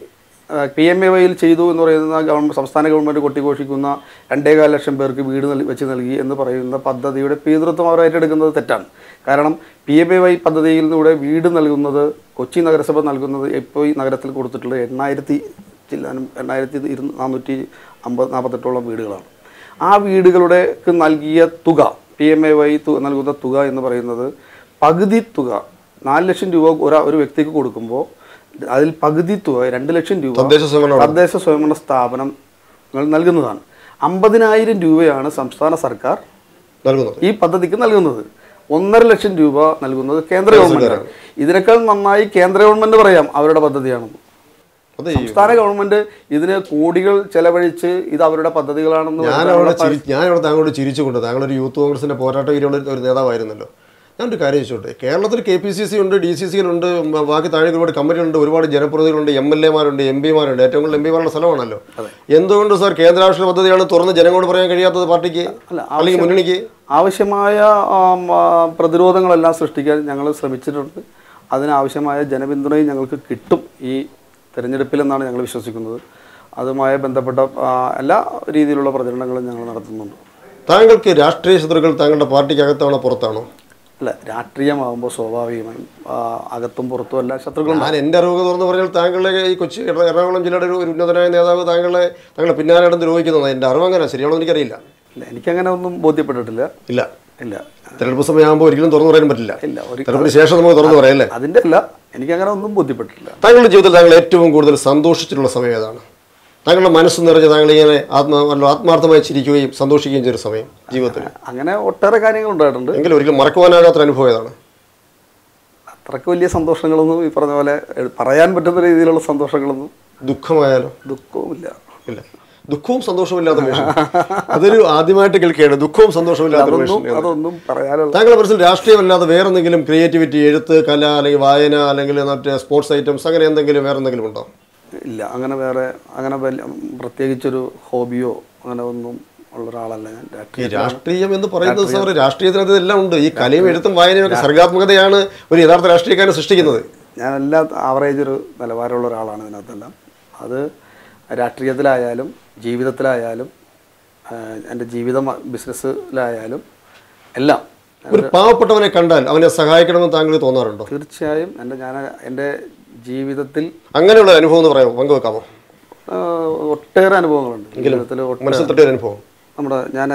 പി എം എ വൈയിൽ ചെയ്തു എന്ന് പറയുന്ന ഗവൺമെൻറ് സംസ്ഥാന ഗവൺമെൻറ് കൊട്ടിഘോഷിക്കുന്ന രണ്ടേകാൽ ലക്ഷം പേർക്ക് വീട് നൽ വെച്ച് നൽകി എന്ന് പറയുന്ന പദ്ധതിയുടെ പിതൃത്വം അവർ ഏറ്റെടുക്കുന്നത് തെറ്റാണ് കാരണം പി എം എ വൈ പദ്ധതിയിലൂടെ വീട് നൽകുന്നത് കൊച്ചി നഗരസഭ നൽകുന്നത് ഇപ്പോൾ ഈ നഗരത്തിൽ കൊടുത്തിട്ടുള്ളത് എണ്ണായിരത്തി ചില്ലാനും എണ്ണായിരത്തി ഇരു നാനൂറ്റി അമ്പത് നാൽപ്പത്തെട്ടോളം വീടുകളാണ് ആ വീടുകളുടെ ക്ക് നൽകിയ തുക പി എം എ വൈ നൽകുന്ന തുക എന്ന് പറയുന്നത് പകുതി തുക നാല് ലക്ഷം രൂപ ഒരാ ഒരു വ്യക്തിക്ക് കൊടുക്കുമ്പോൾ അതിൽ പകുതി തുക രണ്ട് ലക്ഷം രൂപ തദ്ദേശ സ്വയംഭരണ തദ്ദേശ സ്വയംഭരണ സ്ഥാപനങ്ങൾ നൽകുന്നതാണ് അമ്പതിനായിരം രൂപയാണ് സംസ്ഥാന സർക്കാർ നൽകുന്നത് ഈ പദ്ധതിക്ക് നൽകുന്നത് ഒന്നര ലക്ഷം രൂപ നൽകുന്നത് കേന്ദ്ര ഗവൺമെന്റാണ് ഇതിനേക്കാൾ നന്നായി കേന്ദ്ര ഗവൺമെന്റ് പറയാം അവരുടെ പദ്ധതിയാണെന്ന് അത് ഈ സംസ്ഥാന ഗവൺമെന്റ് ഇതിന് കോടികൾ ചെലവഴിച്ച് ഇത് അവരുടെ പദ്ധതികളാണെന്ന് ഞാൻ വരുത്താനുള്ള അവിടെ ചിരി ഞാൻ അവിടെ താങ്കളോട് ചിരിച്ചുകൊണ്ട് താങ്കളൊരു യൂത്ത് കോൺഗ്രസിന്റെ പോരാട്ട വീരുള്ള ഒരു നേതാവായിരുന്നല്ലോ ഞാനൊരു കാര്യം ചോദിച്ചോട്ടെ കേരളത്തിൽ കെ പി സി സി ഉണ്ട് ഡി സി സി ഉണ്ട് മ- ബാക്കി താഴെ ഒരുപാട് കമ്പനികളുണ്ട് ഒരുപാട് ജനപ്രതിനിധികളുണ്ട് എം എൽ എമാരുണ്ട് എം പിമാരുണ്ട് ഏറ്റവും കൂടുതൽ എം പിമാരുടെ സ്ഥലമാണല്ലോ എന്തുകൊണ്ട് സാർ കേന്ദ്രാവിഷ്കൃത പദ്ധതിയാണ് തുറന്ന് ജനങ്ങളോട് പറയാൻ കഴിയാത്തത് പാർട്ടിക്ക് അല്ല, അല്ലെങ്കിൽ മുന്നണിക്ക് ആവശ്യമായ ആം, ആ, പ്രതിരോധങ്ങളെല്ലാം സൃഷ്ടിക്കാൻ ഞങ്ങൾ ശ്രമിച്ചിട്ടുണ്ട് അതിനാവശ്യമായ ജനപിന്തുണയും ഞങ്ങൾക്ക് കിട്ടും ഈ തെരഞ്ഞെടുപ്പിലെന്നാണ് ഞങ്ങൾ വിശ്വസിക്കുന്നത് അതുമായി ബന്ധപ്പെട്ട ആ, എല്ലാ രീതിയിലുള്ള പ്രചരണങ്ങളും ഞങ്ങൾ നടത്തുന്നുണ്ട് താങ്കൾക്ക് രാഷ്ട്രീയ ശത്രുക്കൾ താങ്കളുടെ പാർട്ടിക്കകത്താണോ പുറത്താണോ അല്ല രാഷ്ട്രീയമാകുമ്പോൾ സ്വാഭാവികമായും ആ, അകത്തും പുറത്തും എല്ലാ ശത്രുക്കളും ഞാൻ എൻ്റെ അറിവ് തുറന്ന് പറഞ്ഞാൽ താങ്കളെ ഈ കൊച്ചി എറ- എറണാകുളം ജില്ലയുടെ ഒരു ഒരു ഉന്നതനായ നേതാവ് താങ്കളെ താങ്കളെ പിന്നാലെ നടന്ന് ദ്രോഹിക്കുന്നതാണ് എൻ്റെ അറിവ് അങ്ങനെ ശരിയാണോ എനിക്കറിയില്ല ഇല്ല എനിക്കങ്ങനെ ഒന്നും ബോധ്യപ്പെട്ടിട്ടില്ല ഇല്ല ഇല്ല തെരഞ്ഞെടുപ്പ് സമയമാകുമ്പോൾ ഒരിക്കലും തുറന്നു പറയാൻ പറ്റില്ല ഇല്ല ഒരു തെരഞ്ഞെടുപ്പിന് ശേഷം നമുക്ക് തുറന്നു പറയാം അല്ലേ അതിൻ്റെ അല്ല എനിക്കങ്ങനെ ഒന്നും ബോധ്യപ്പെട്ടിട്ടില്ല താങ്കളുടെ ജീവിതത്തിൽ താങ്കൾ ഏറ്റവും കൂടുതൽ സന്തോഷിച്ചിട്ടുള്ള സമയം ഏതാണ് താങ്കളുടെ മനസ്സ് നിറഞ്ഞ് താങ്കൾ ഇങ്ങനെ ആത്മ വല്ല ആത്മാർത്ഥമായി ചിരിക്കുകയും സന്തോഷിക്കുകയും ചെയ്തൊരു സമയം ജീവിതത്തിൽ അങ്ങനെ ഒട്ടേറെ കാര്യങ്ങൾ ഉണ്ടായിട്ടുണ്ട് എങ്കിലും ഒരിക്കലും മറക്കുവാനാകാത്തൊരു അനുഭവം ഏതാണ് അത്രയ്ക്ക് വലിയ സന്തോഷങ്ങളൊന്നും ഈ പറഞ്ഞ പോലെ എ- പറയാൻ പറ്റുന്ന രീതിയിലുള്ള സന്തോഷങ്ങളൊന്നും ദുഃഖമായാലോ ദുഃഖവുമില്ല ഇല്ല ദുഃഖവും സന്തോഷവും ഇല്ലാത്ത മനുഷ്യൻ അതൊരു ആദ്യമായിട്ട് കേൾക്കുകയാണ് ദുഃഖവും സന്തോഷവും ഇല്ലാത്ത അതൊന്നും മനുഷ്യൻ അതൊന്നും പറയാനുള്ള താങ്കളുടെ മനസ്സിൽ രാഷ്ട്രീയമല്ലാതെ വേറെ എന്തെങ്കിലും ക്രിയേറ്റിവിറ്റി എഴുത്ത് കല അല്ലെങ്കിൽ വായന അല്ലെങ്കിൽ മറ്റേ സ്പോർട്സ് ഐറ്റംസ് അങ്ങനെ എന്തെങ്കിലും വേറെ എന്തെങ്കിലും ഉണ്ടോ ഇല്ല അങ്ങനെ വേറെ അങ്ങനെ വലിയ പ്രത്യേകിച്ചൊരു ഹോബിയോ അങ്ങനെ ഒന്നും ഉള്ള ഒരാളല്ല ഞാൻ ഈ രാഷ്ട്രീയ രാഷ്ട്രീയം എന്ന് പറയുന്നത് സാർ രാഷ്ട്രീയത്തിനകത്ത് ഇതെല്ലാം ഉണ്ട് ഈ കലയും എഴുത്തും വായനയും ഒക്കെ സർഗാത്മകതയാണ് ഒരു യഥാർത്ഥ രാഷ്ട്രീയക്കാരനെ സൃഷ്ടിക്കുന്നത് ഞാൻ എല്ലാ ആവറേജ് ഒരു നിലവാരമുള്ള ഒരാളാണ് ഇതിനകത്തെല്ലാം അത് രാഷ്ട്രീയത്തിലായാലും ജീവിതത്തിലായാലും ആ, എൻ്റെ ജീവിത ബിസിനസ്സിലായാലും എല്ലാം ഒരു പാവപ്പെട്ടവനെ കണ്ടാൽ അവനെ സഹായിക്കണമെന്ന് താങ്കൾ തോന്നാറുണ്ടോ തീർച്ചയായും എൻ്റെ ഞാൻ എൻ്റെ ജീവിതത്തിൽ അങ്ങനെയുള്ള അനുഭവം എന്ന് പറയാമോ പങ്കുവെക്കാമോ ആ, ഒട്ടേറെ അനുഭവങ്ങളുണ്ട് ജീവിതത്തിൽ ഒട്ട- മനസ്സിൽ തട്ടിയ ഒരു അനുഭവം നമ്മുടെ ഞാൻ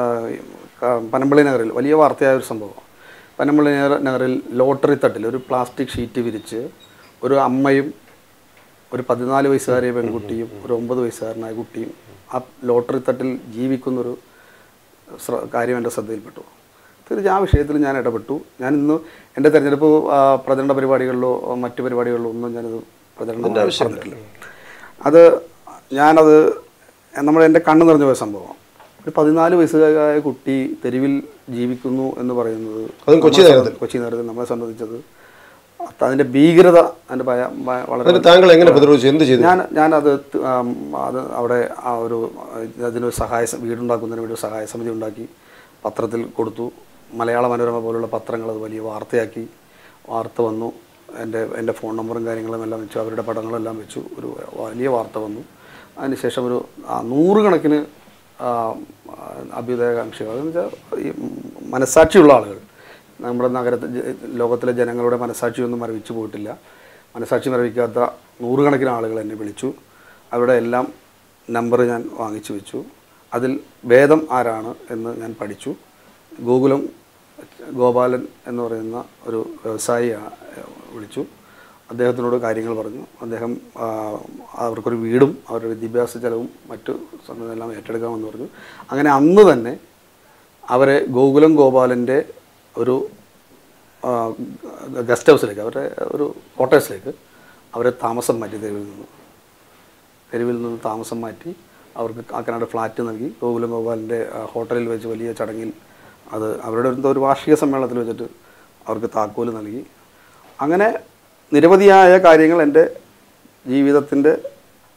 പനമ്പള്ളി നഗറിൽ വലിയ വാർത്തയായ ഒരു സംഭവം പനമ്പള്ളി നഗർ- നഗറിൽ ലോട്ടറി തട്ടിൽ ഒരു പ്ലാസ്റ്റിക് ഷീറ്റ് വിരിച്ച് ഒരു അമ്മയും ഒരു പതിനാല് വയസ്സുകാരിയ പെൺകുട്ടിയും ഒരു ഒമ്പത് വയസ്സുകാരനായ കുട്ടിയും ആ ലോട്ടറി തട്ടിൽ ജീവിക്കുന്നൊരു ശ്ര- കാര്യം എൻ്റെ ശ്രദ്ധയിൽപ്പെട്ടു തീർച്ചയായും ആ വിഷയത്തിൽ ഞാൻ ഇടപെട്ടു ഞാൻ ഇന്ന് എൻ്റെ തെരഞ്ഞെടുപ്പ് ആ, പ്രചരണ പരിപാടികളിലോ മറ്റു പരിപാടികളിലോ ഒന്നും ഞാനത് പ്രചരണം പറഞ്ഞിട്ടില്ല അത് ഞാനത് നമ്മൾ എൻ്റെ കണ്ണ് നിറഞ്ഞു പോയ സംഭവം ഒരു പതിനാല് വയസ്സുകാരായ കുട്ടി തെരുവിൽ ജീവിക്കുന്നു എന്ന് പറയുന്നത് അതും കൊച്ചി നമ്മളെ നഗരത്തിൽ. സംബ- കൊച്ചി നഗരത്തിൽ നമ്മളെ സംബന്ധിച്ചത് അത് അതിൻ്റെ ഭീകരത അതിൻ്റെ ഭയ ഭയ- വളരെ അതിന് താങ്കൾ എങ്ങനെ പ്രതിരോധിച്ചു എന്ത് ചെയ്തു ഞാൻ ഞാനത് ത- ആം, അത് അവിടെ ആ ഒരു അതിനൊരു സഹായ സ- വീടുണ്ടാക്കുന്നതിന് വേണ്ടി ഒരു സഹായ സമിതി ഉണ്ടാക്കി പത്രത്തിൽ കൊടുത്തു മലയാള മനോരമ പോലുള്ള പത്രങ്ങൾ അത് വലിയ വാർത്തയാക്കി വാർത്ത വന്നു എൻ്റെ എൻ്റെ ഫോൺ നമ്പറും കാര്യങ്ങളും എല്ലാം വെച്ചു അവരുടെ പടങ്ങളെല്ലാം വെച്ചു ഒരു വലിയ വാർത്ത വന്നു അതിനുശേഷം ഒരു ആ, നൂറുകണക്കിന് ആ, അഭ്യുദയകാംക്ഷികൾ എന്ന് വെച്ചാൽ ഈ മനസ്സാക്ഷിയുള്ള ആളുകൾ നമ്മുടെ നഗരത്തിൽ ജ- ലോകത്തിലെ ജനങ്ങളുടെ മനസ്സാക്ഷിയൊന്നും മരവിച്ചു പോയിട്ടില്ല മനസ്സാക്ഷി മരവിക്കാത്ത നൂറുകണക്കിന് ആളുകൾ എന്നെ വിളിച്ചു അവരുടെ എല്ലാം നമ്പർ ഞാൻ വാങ്ങിച്ചു വെച്ചു അതിൽ വേദം ആരാണ് എന്ന് ഞാൻ പഠിച്ചു ഗോകുലം ഗോപാലൻ എന്ന് പറയുന്ന ഒരു വ്യവസായിയാണ് വിളിച്ചു അദ്ദേഹത്തിനോട് കാര്യങ്ങൾ പറഞ്ഞു അദ്ദേഹം ആ, അവർക്കൊരു വീടും അവരുടെ വിദ്യാഭ്യാസ ചെലവും മറ്റു സംഗതികളെല്ലാം ഏറ്റെടുക്കാമെന്ന് പറഞ്ഞു അങ്ങനെ അന്ന് തന്നെ അവരെ ഗോകുലം ഗോപാലൻ്റെ ഒരു ആ, ഗസ്റ്റ് ഹൗസിലേക്ക് അവരുടെ ഒരു ക്വാർട്ടേഴ്സിലേക്ക് അവരെ താമസം മാറ്റി തെരുവിൽ നിന്ന് തെരുവിൽ നിന്ന് താമസം മാറ്റി അവർക്ക് കാക്കനാട് ഫ്ലാറ്റ് നൽകി ഗോകുലം ഗോപാലിൻ്റെ ആ, ഹോട്ടലിൽ വെച്ച് വലിയ ചടങ്ങിൽ അത് അവരുടെ എന്തോ ഒരു വാർഷിക സമ്മേളനത്തിൽ വെച്ചിട്ട് അവർക്ക് താക്കോല് നൽകി അങ്ങനെ നിരവധിയായ കാര്യങ്ങൾ എൻ്റെ ജീവിതത്തിൻ്റെ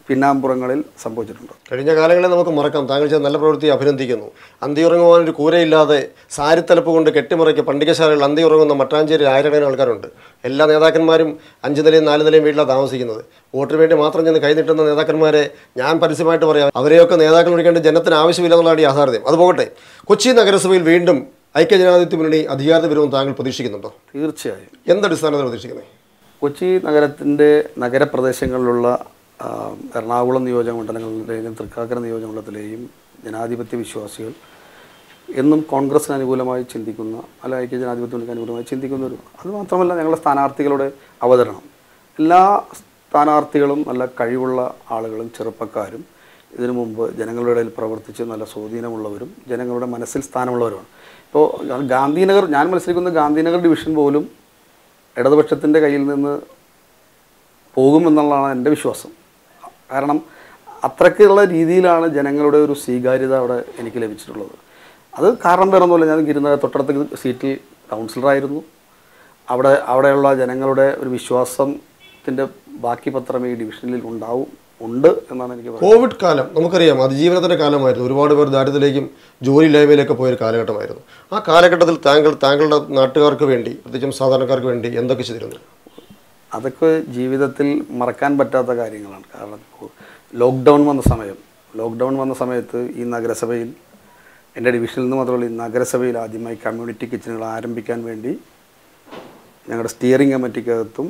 പിന്നാമ്പുറങ്ങളിൽ സംഭവിച്ചിട്ടുണ്ട് കഴിഞ്ഞ കാലങ്ങളെ നമുക്ക് മറക്കാം താങ്കൾ ചെയ്ത നല്ല പ്രവൃത്തി അഭിനന്ദിക്കുന്നു അന്തിയുറങ്ങുവാൻ ഒരു കൂരയില്ലാതെ സാരിത്തലപ്പ് കൊണ്ട് കെട്ടിമറയ്ക്ക് പണ്ടികശാലകൾ അന്തിയുറങ്ങുന്ന മട്ടാഞ്ചേരി ആയിരക്കണക്കിന് ആൾക്കാരുണ്ട് എല്ലാ നേതാക്കന്മാരും അഞ്ച് നിലയും നാല് നിലയും വീട്ടിലാണ് താമസിക്കുന്നത് വോട്ടിന് വേണ്ടി മാത്രം ചെന്ന് കൈനീട്ടുന്ന നേതാക്കന്മാരെ ഞാൻ പരസ്യമായിട്ട് പറയാം അവരെയൊക്കെ നേതാക്കൾ വിളിക്കേണ്ട ജനത്തിന് ആവശ്യമില്ല എന്നുള്ളതാണ് യാഥാർത്ഥ്യം അത് പോകട്ടെ കൊച്ചി നഗരസഭയിൽ വീണ്ടും ഐക്യജനാധിപത്യ മുന്നണി അധികാരത്തിൽ വരുമെന്ന് താങ്കൾ പ്രതീക്ഷിക്കുന്നുണ്ടോ തീർച്ചയായും എന്തടിസ്ഥാനത്തിൽ പ്രതീക്ഷിക്കുന്നത് കൊച്ചി നഗരത്തിൻ്റെ നഗരപ്രദേശങ്ങളിലുള്ള ആ, എറണാകുളം നിയോജക മണ്ഡലങ്ങളിലെയും തൃക്കാക്കര നിയോജക മണ്ഡലത്തിലെയും ജനാധിപത്യ വിശ്വാസികൾ എന്നും കോൺഗ്രസിന് അനുകൂലമായി ചിന്തിക്കുന്ന അല്ല ഐക്യ ജനാധിപത്യ മുന്നണിക്ക് അനുകൂലമായി ചിന്തിക്കുന്ന ഒരു അത് മാത്രമല്ല ഞങ്ങളുടെ സ്ഥാനാർത്ഥികളുടെ അവതരണം എല്ലാ സ്ഥാനാർത്ഥികളും നല്ല കഴിവുള്ള ആളുകളും ചെറുപ്പക്കാരും ഇതിനു മുമ്പ് ജനങ്ങളുടെ ഇടയിൽ പ്രവർത്തിച്ച് നല്ല സ്വാധീനമുള്ളവരും ജനങ്ങളുടെ മനസ്സിൽ സ്ഥാനമുള്ളവരുമാണ് ഇപ്പോൾ ഗാന്ധിനഗർ ഞാൻ മത്സരിക്കുന്ന ഗാന്ധിനഗർ ഡിവിഷൻ പോലും ഇടതുപക്ഷത്തിൻ്റെ കയ്യിൽ നിന്ന് പോകുമെന്നുള്ളതാണ് എൻ്റെ വിശ്വാസം കാരണം അത്രയ്ക്കുള്ള രീതിയിലാണ് ജനങ്ങളുടെ ഒരു സ്വീകാര്യത അവിടെ എനിക്ക് ലഭിച്ചിട്ടുള്ളത് അത് കാരണം വേറെ ഒന്നുമില്ല ഞാൻ ഗിരുന്ന തൊട്ടടുത്ത സീറ്റിൽ കൗൺസിലറായിരുന്നു അവിടെ അവിടെയുള്ള ജനങ്ങളുടെ ഒരു വിശ്വാസത്തിൻ്റെ ബാക്കി പത്രം ഈ ഡിവിഷനിൽ ഉണ്ടാവും ഉണ്ട് എന്നാണ് എനിക്ക് പറയുന്നത് കോവിഡ് കാലം നമുക്കറിയാം അതിജീവനത്തിൻ്റെ കാലമായിരുന്നു ഒരുപാട് പേർ ദാരിദ്ര്യത്തിലേക്കും ജോലിയില്ലായ്മയിലേക്ക് പോയൊരു കാലഘട്ടമായിരുന്നു ആ കാലഘട്ടത്തിൽ താങ്കൾ താങ്കളുടെ നാട്ടുകാർക്ക് വേണ്ടി പ്രത്യേകിച്ചും സാധാരണക്കാർക്ക് വേണ്ടി എന്തൊക്കെ ചെയ്തിരുന്നു അതൊക്കെ ജീവിതത്തിൽ മറക്കാൻ പറ്റാത്ത കാര്യങ്ങളാണ് കാരണം ഇപ്പോൾ ലോക്ക്ഡൗൺ വന്ന സമയം ലോക്ക്ഡൗൺ വന്ന സമയത്ത് ഈ നഗരസഭയിൽ എൻ്റെ ഡിവിഷനിൽ നിന്ന് മാത്രമല്ല ഈ നഗരസഭയിൽ ആദ്യമായി കമ്മ്യൂണിറ്റി കിച്ചണുകൾ ആരംഭിക്കാൻ വേണ്ടി ഞങ്ങളുടെ സ്റ്റിയറിംഗ് കമ്മിറ്റിക്കകത്തും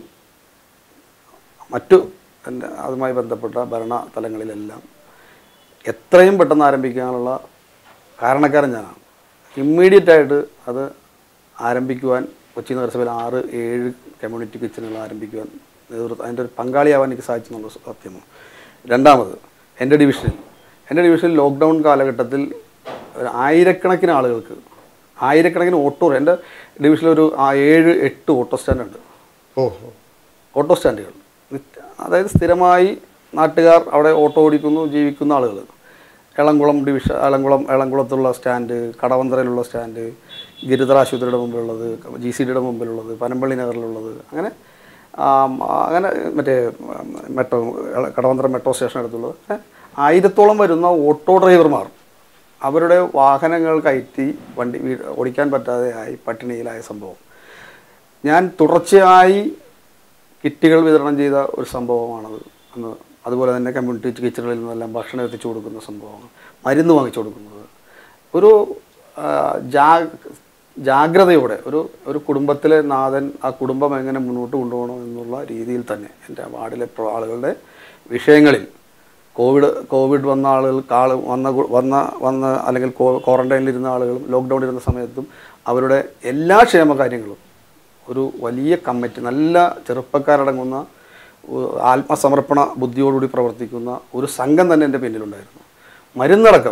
മറ്റു എൻ്റെ അതുമായി ബന്ധപ്പെട്ട ഭരണ തലങ്ങളിലെല്ലാം എത്രയും പെട്ടെന്ന് ആരംഭിക്കാനുള്ള കാരണക്കാരൻ ഞാനാണ് ഇമ്മീഡിയറ്റ് ആയിട്ട് അത് ആരംഭിക്കുവാൻ കൊച്ചി നഗരസഭയിൽ ആറ് ഏഴ് കമ്മ്യൂണിറ്റി കിച്ചണുകൾ ആരംഭിക്കുവാൻ നേതൃത്വം അതിൻ്റെ ഒരു പങ്കാളിയാവാൻ എനിക്ക് സാധിച്ചു എന്നുള്ള സത്യമാണ് രണ്ടാമത് എൻ്റെ ഡിവിഷനിൽ എൻ്റെ ഡിവിഷനിൽ ലോക്ക്ഡൗൺ കാലഘട്ടത്തിൽ ഒരു ആയിരക്കണക്കിന് ആളുകൾക്ക് ആയിരക്കണക്കിന് ഓട്ടോ എൻ്റെ ഡിവിഷനിൽ ഒരു ആ ഏഴ് എട്ട് ഓട്ടോ സ്റ്റാൻഡുണ്ട് ഓ ഓട്ടോ സ്റ്റാൻഡുകൾ നിത്യ- അതായത് സ്ഥിരമായി നാട്ടുകാർ അവിടെ ഓട്ടോ ഓടിക്കുന്നു ജീവിക്കുന്ന ആളുകൾ എളംകുളം ഡിവിഷൻ എളംകുളം എളംകുളത്തുള്ള സ്റ്റാൻഡ് കടവന്തറയിലുള്ള സ്റ്റാൻഡ് ഗിരിധർ ആശുപത്രിയുടെ മുമ്പിലുള്ളത് ജി സി ഡിയുടെ മുമ്പിലുള്ളത് പനമ്പള്ളി നഗറിലുള്ളത് അങ്ങനെ ആം, അങ്ങനെ മറ്റേ ഉം, മെട്രോ എള- കടവന്തറ മെട്രോ സ്റ്റേഷൻ അടുത്തുള്ളത് അങ്ങനെ ആയിരത്തോളം വരുന്ന ഓട്ടോ ഡ്രൈവർമാർ അവരുടെ വാഹനങ്ങൾ കയറ്റി വണ്ടി വീ- ഓടിക്കാൻ പറ്റാതെ ആയി പട്ടിണിയിലായ സംഭവം ഞാൻ തുടർച്ചയായി കിറ്റുകൾ വിതരണം ചെയ്ത ഒരു സംഭവമാണത് അന്ന് അതുപോലെ തന്നെ കമ്മ്യൂണിറ്റി കിച്ചണുകളിൽ നിന്നെല്ലാം ഭക്ഷണം എത്തിച്ചു കൊടുക്കുന്ന സംഭവമാണ് മരുന്ന് വാങ്ങിച്ചു കൊടുക്കുന്നത് ഒരു ആ, ജാ ജാഗ്രതയോടെ ഒരു ഒരു കുടുംബത്തിലെ നാഥൻ ആ കുടുംബം എങ്ങനെ മുന്നോട്ട് കൊണ്ടുപോകണം എന്നുള്ള രീതിയിൽ തന്നെ എൻ്റെ വാർഡിലെ പ്ര- ആളുകളുടെ വിഷയങ്ങളിൽ കോവിഡ് കോവിഡ് വന്ന ആളുകൾ ആൾ വന്ന കു- വന്ന വന്ന അല്ലെങ്കിൽ ക്വാറന്റൈനിലിരുന്ന ആളുകളും ലോക്ക്ഡൗണിൽ ഇരുന്ന സമയത്തും അവരുടെ എല്ലാ ക്ഷേമകാര്യങ്ങളും ഒരു വലിയ കമ്മിറ്റി നല്ല ചെറുപ്പക്കാരടങ്ങുന്ന ഉ- ആത്മസമർപ്പണ ബുദ്ധിയോടുകൂടി പ്രവർത്തിക്കുന്ന ഒരു സംഘം തന്നെ എൻ്റെ പിന്നിലുണ്ടായിരുന്നു മരുന്നടക്കം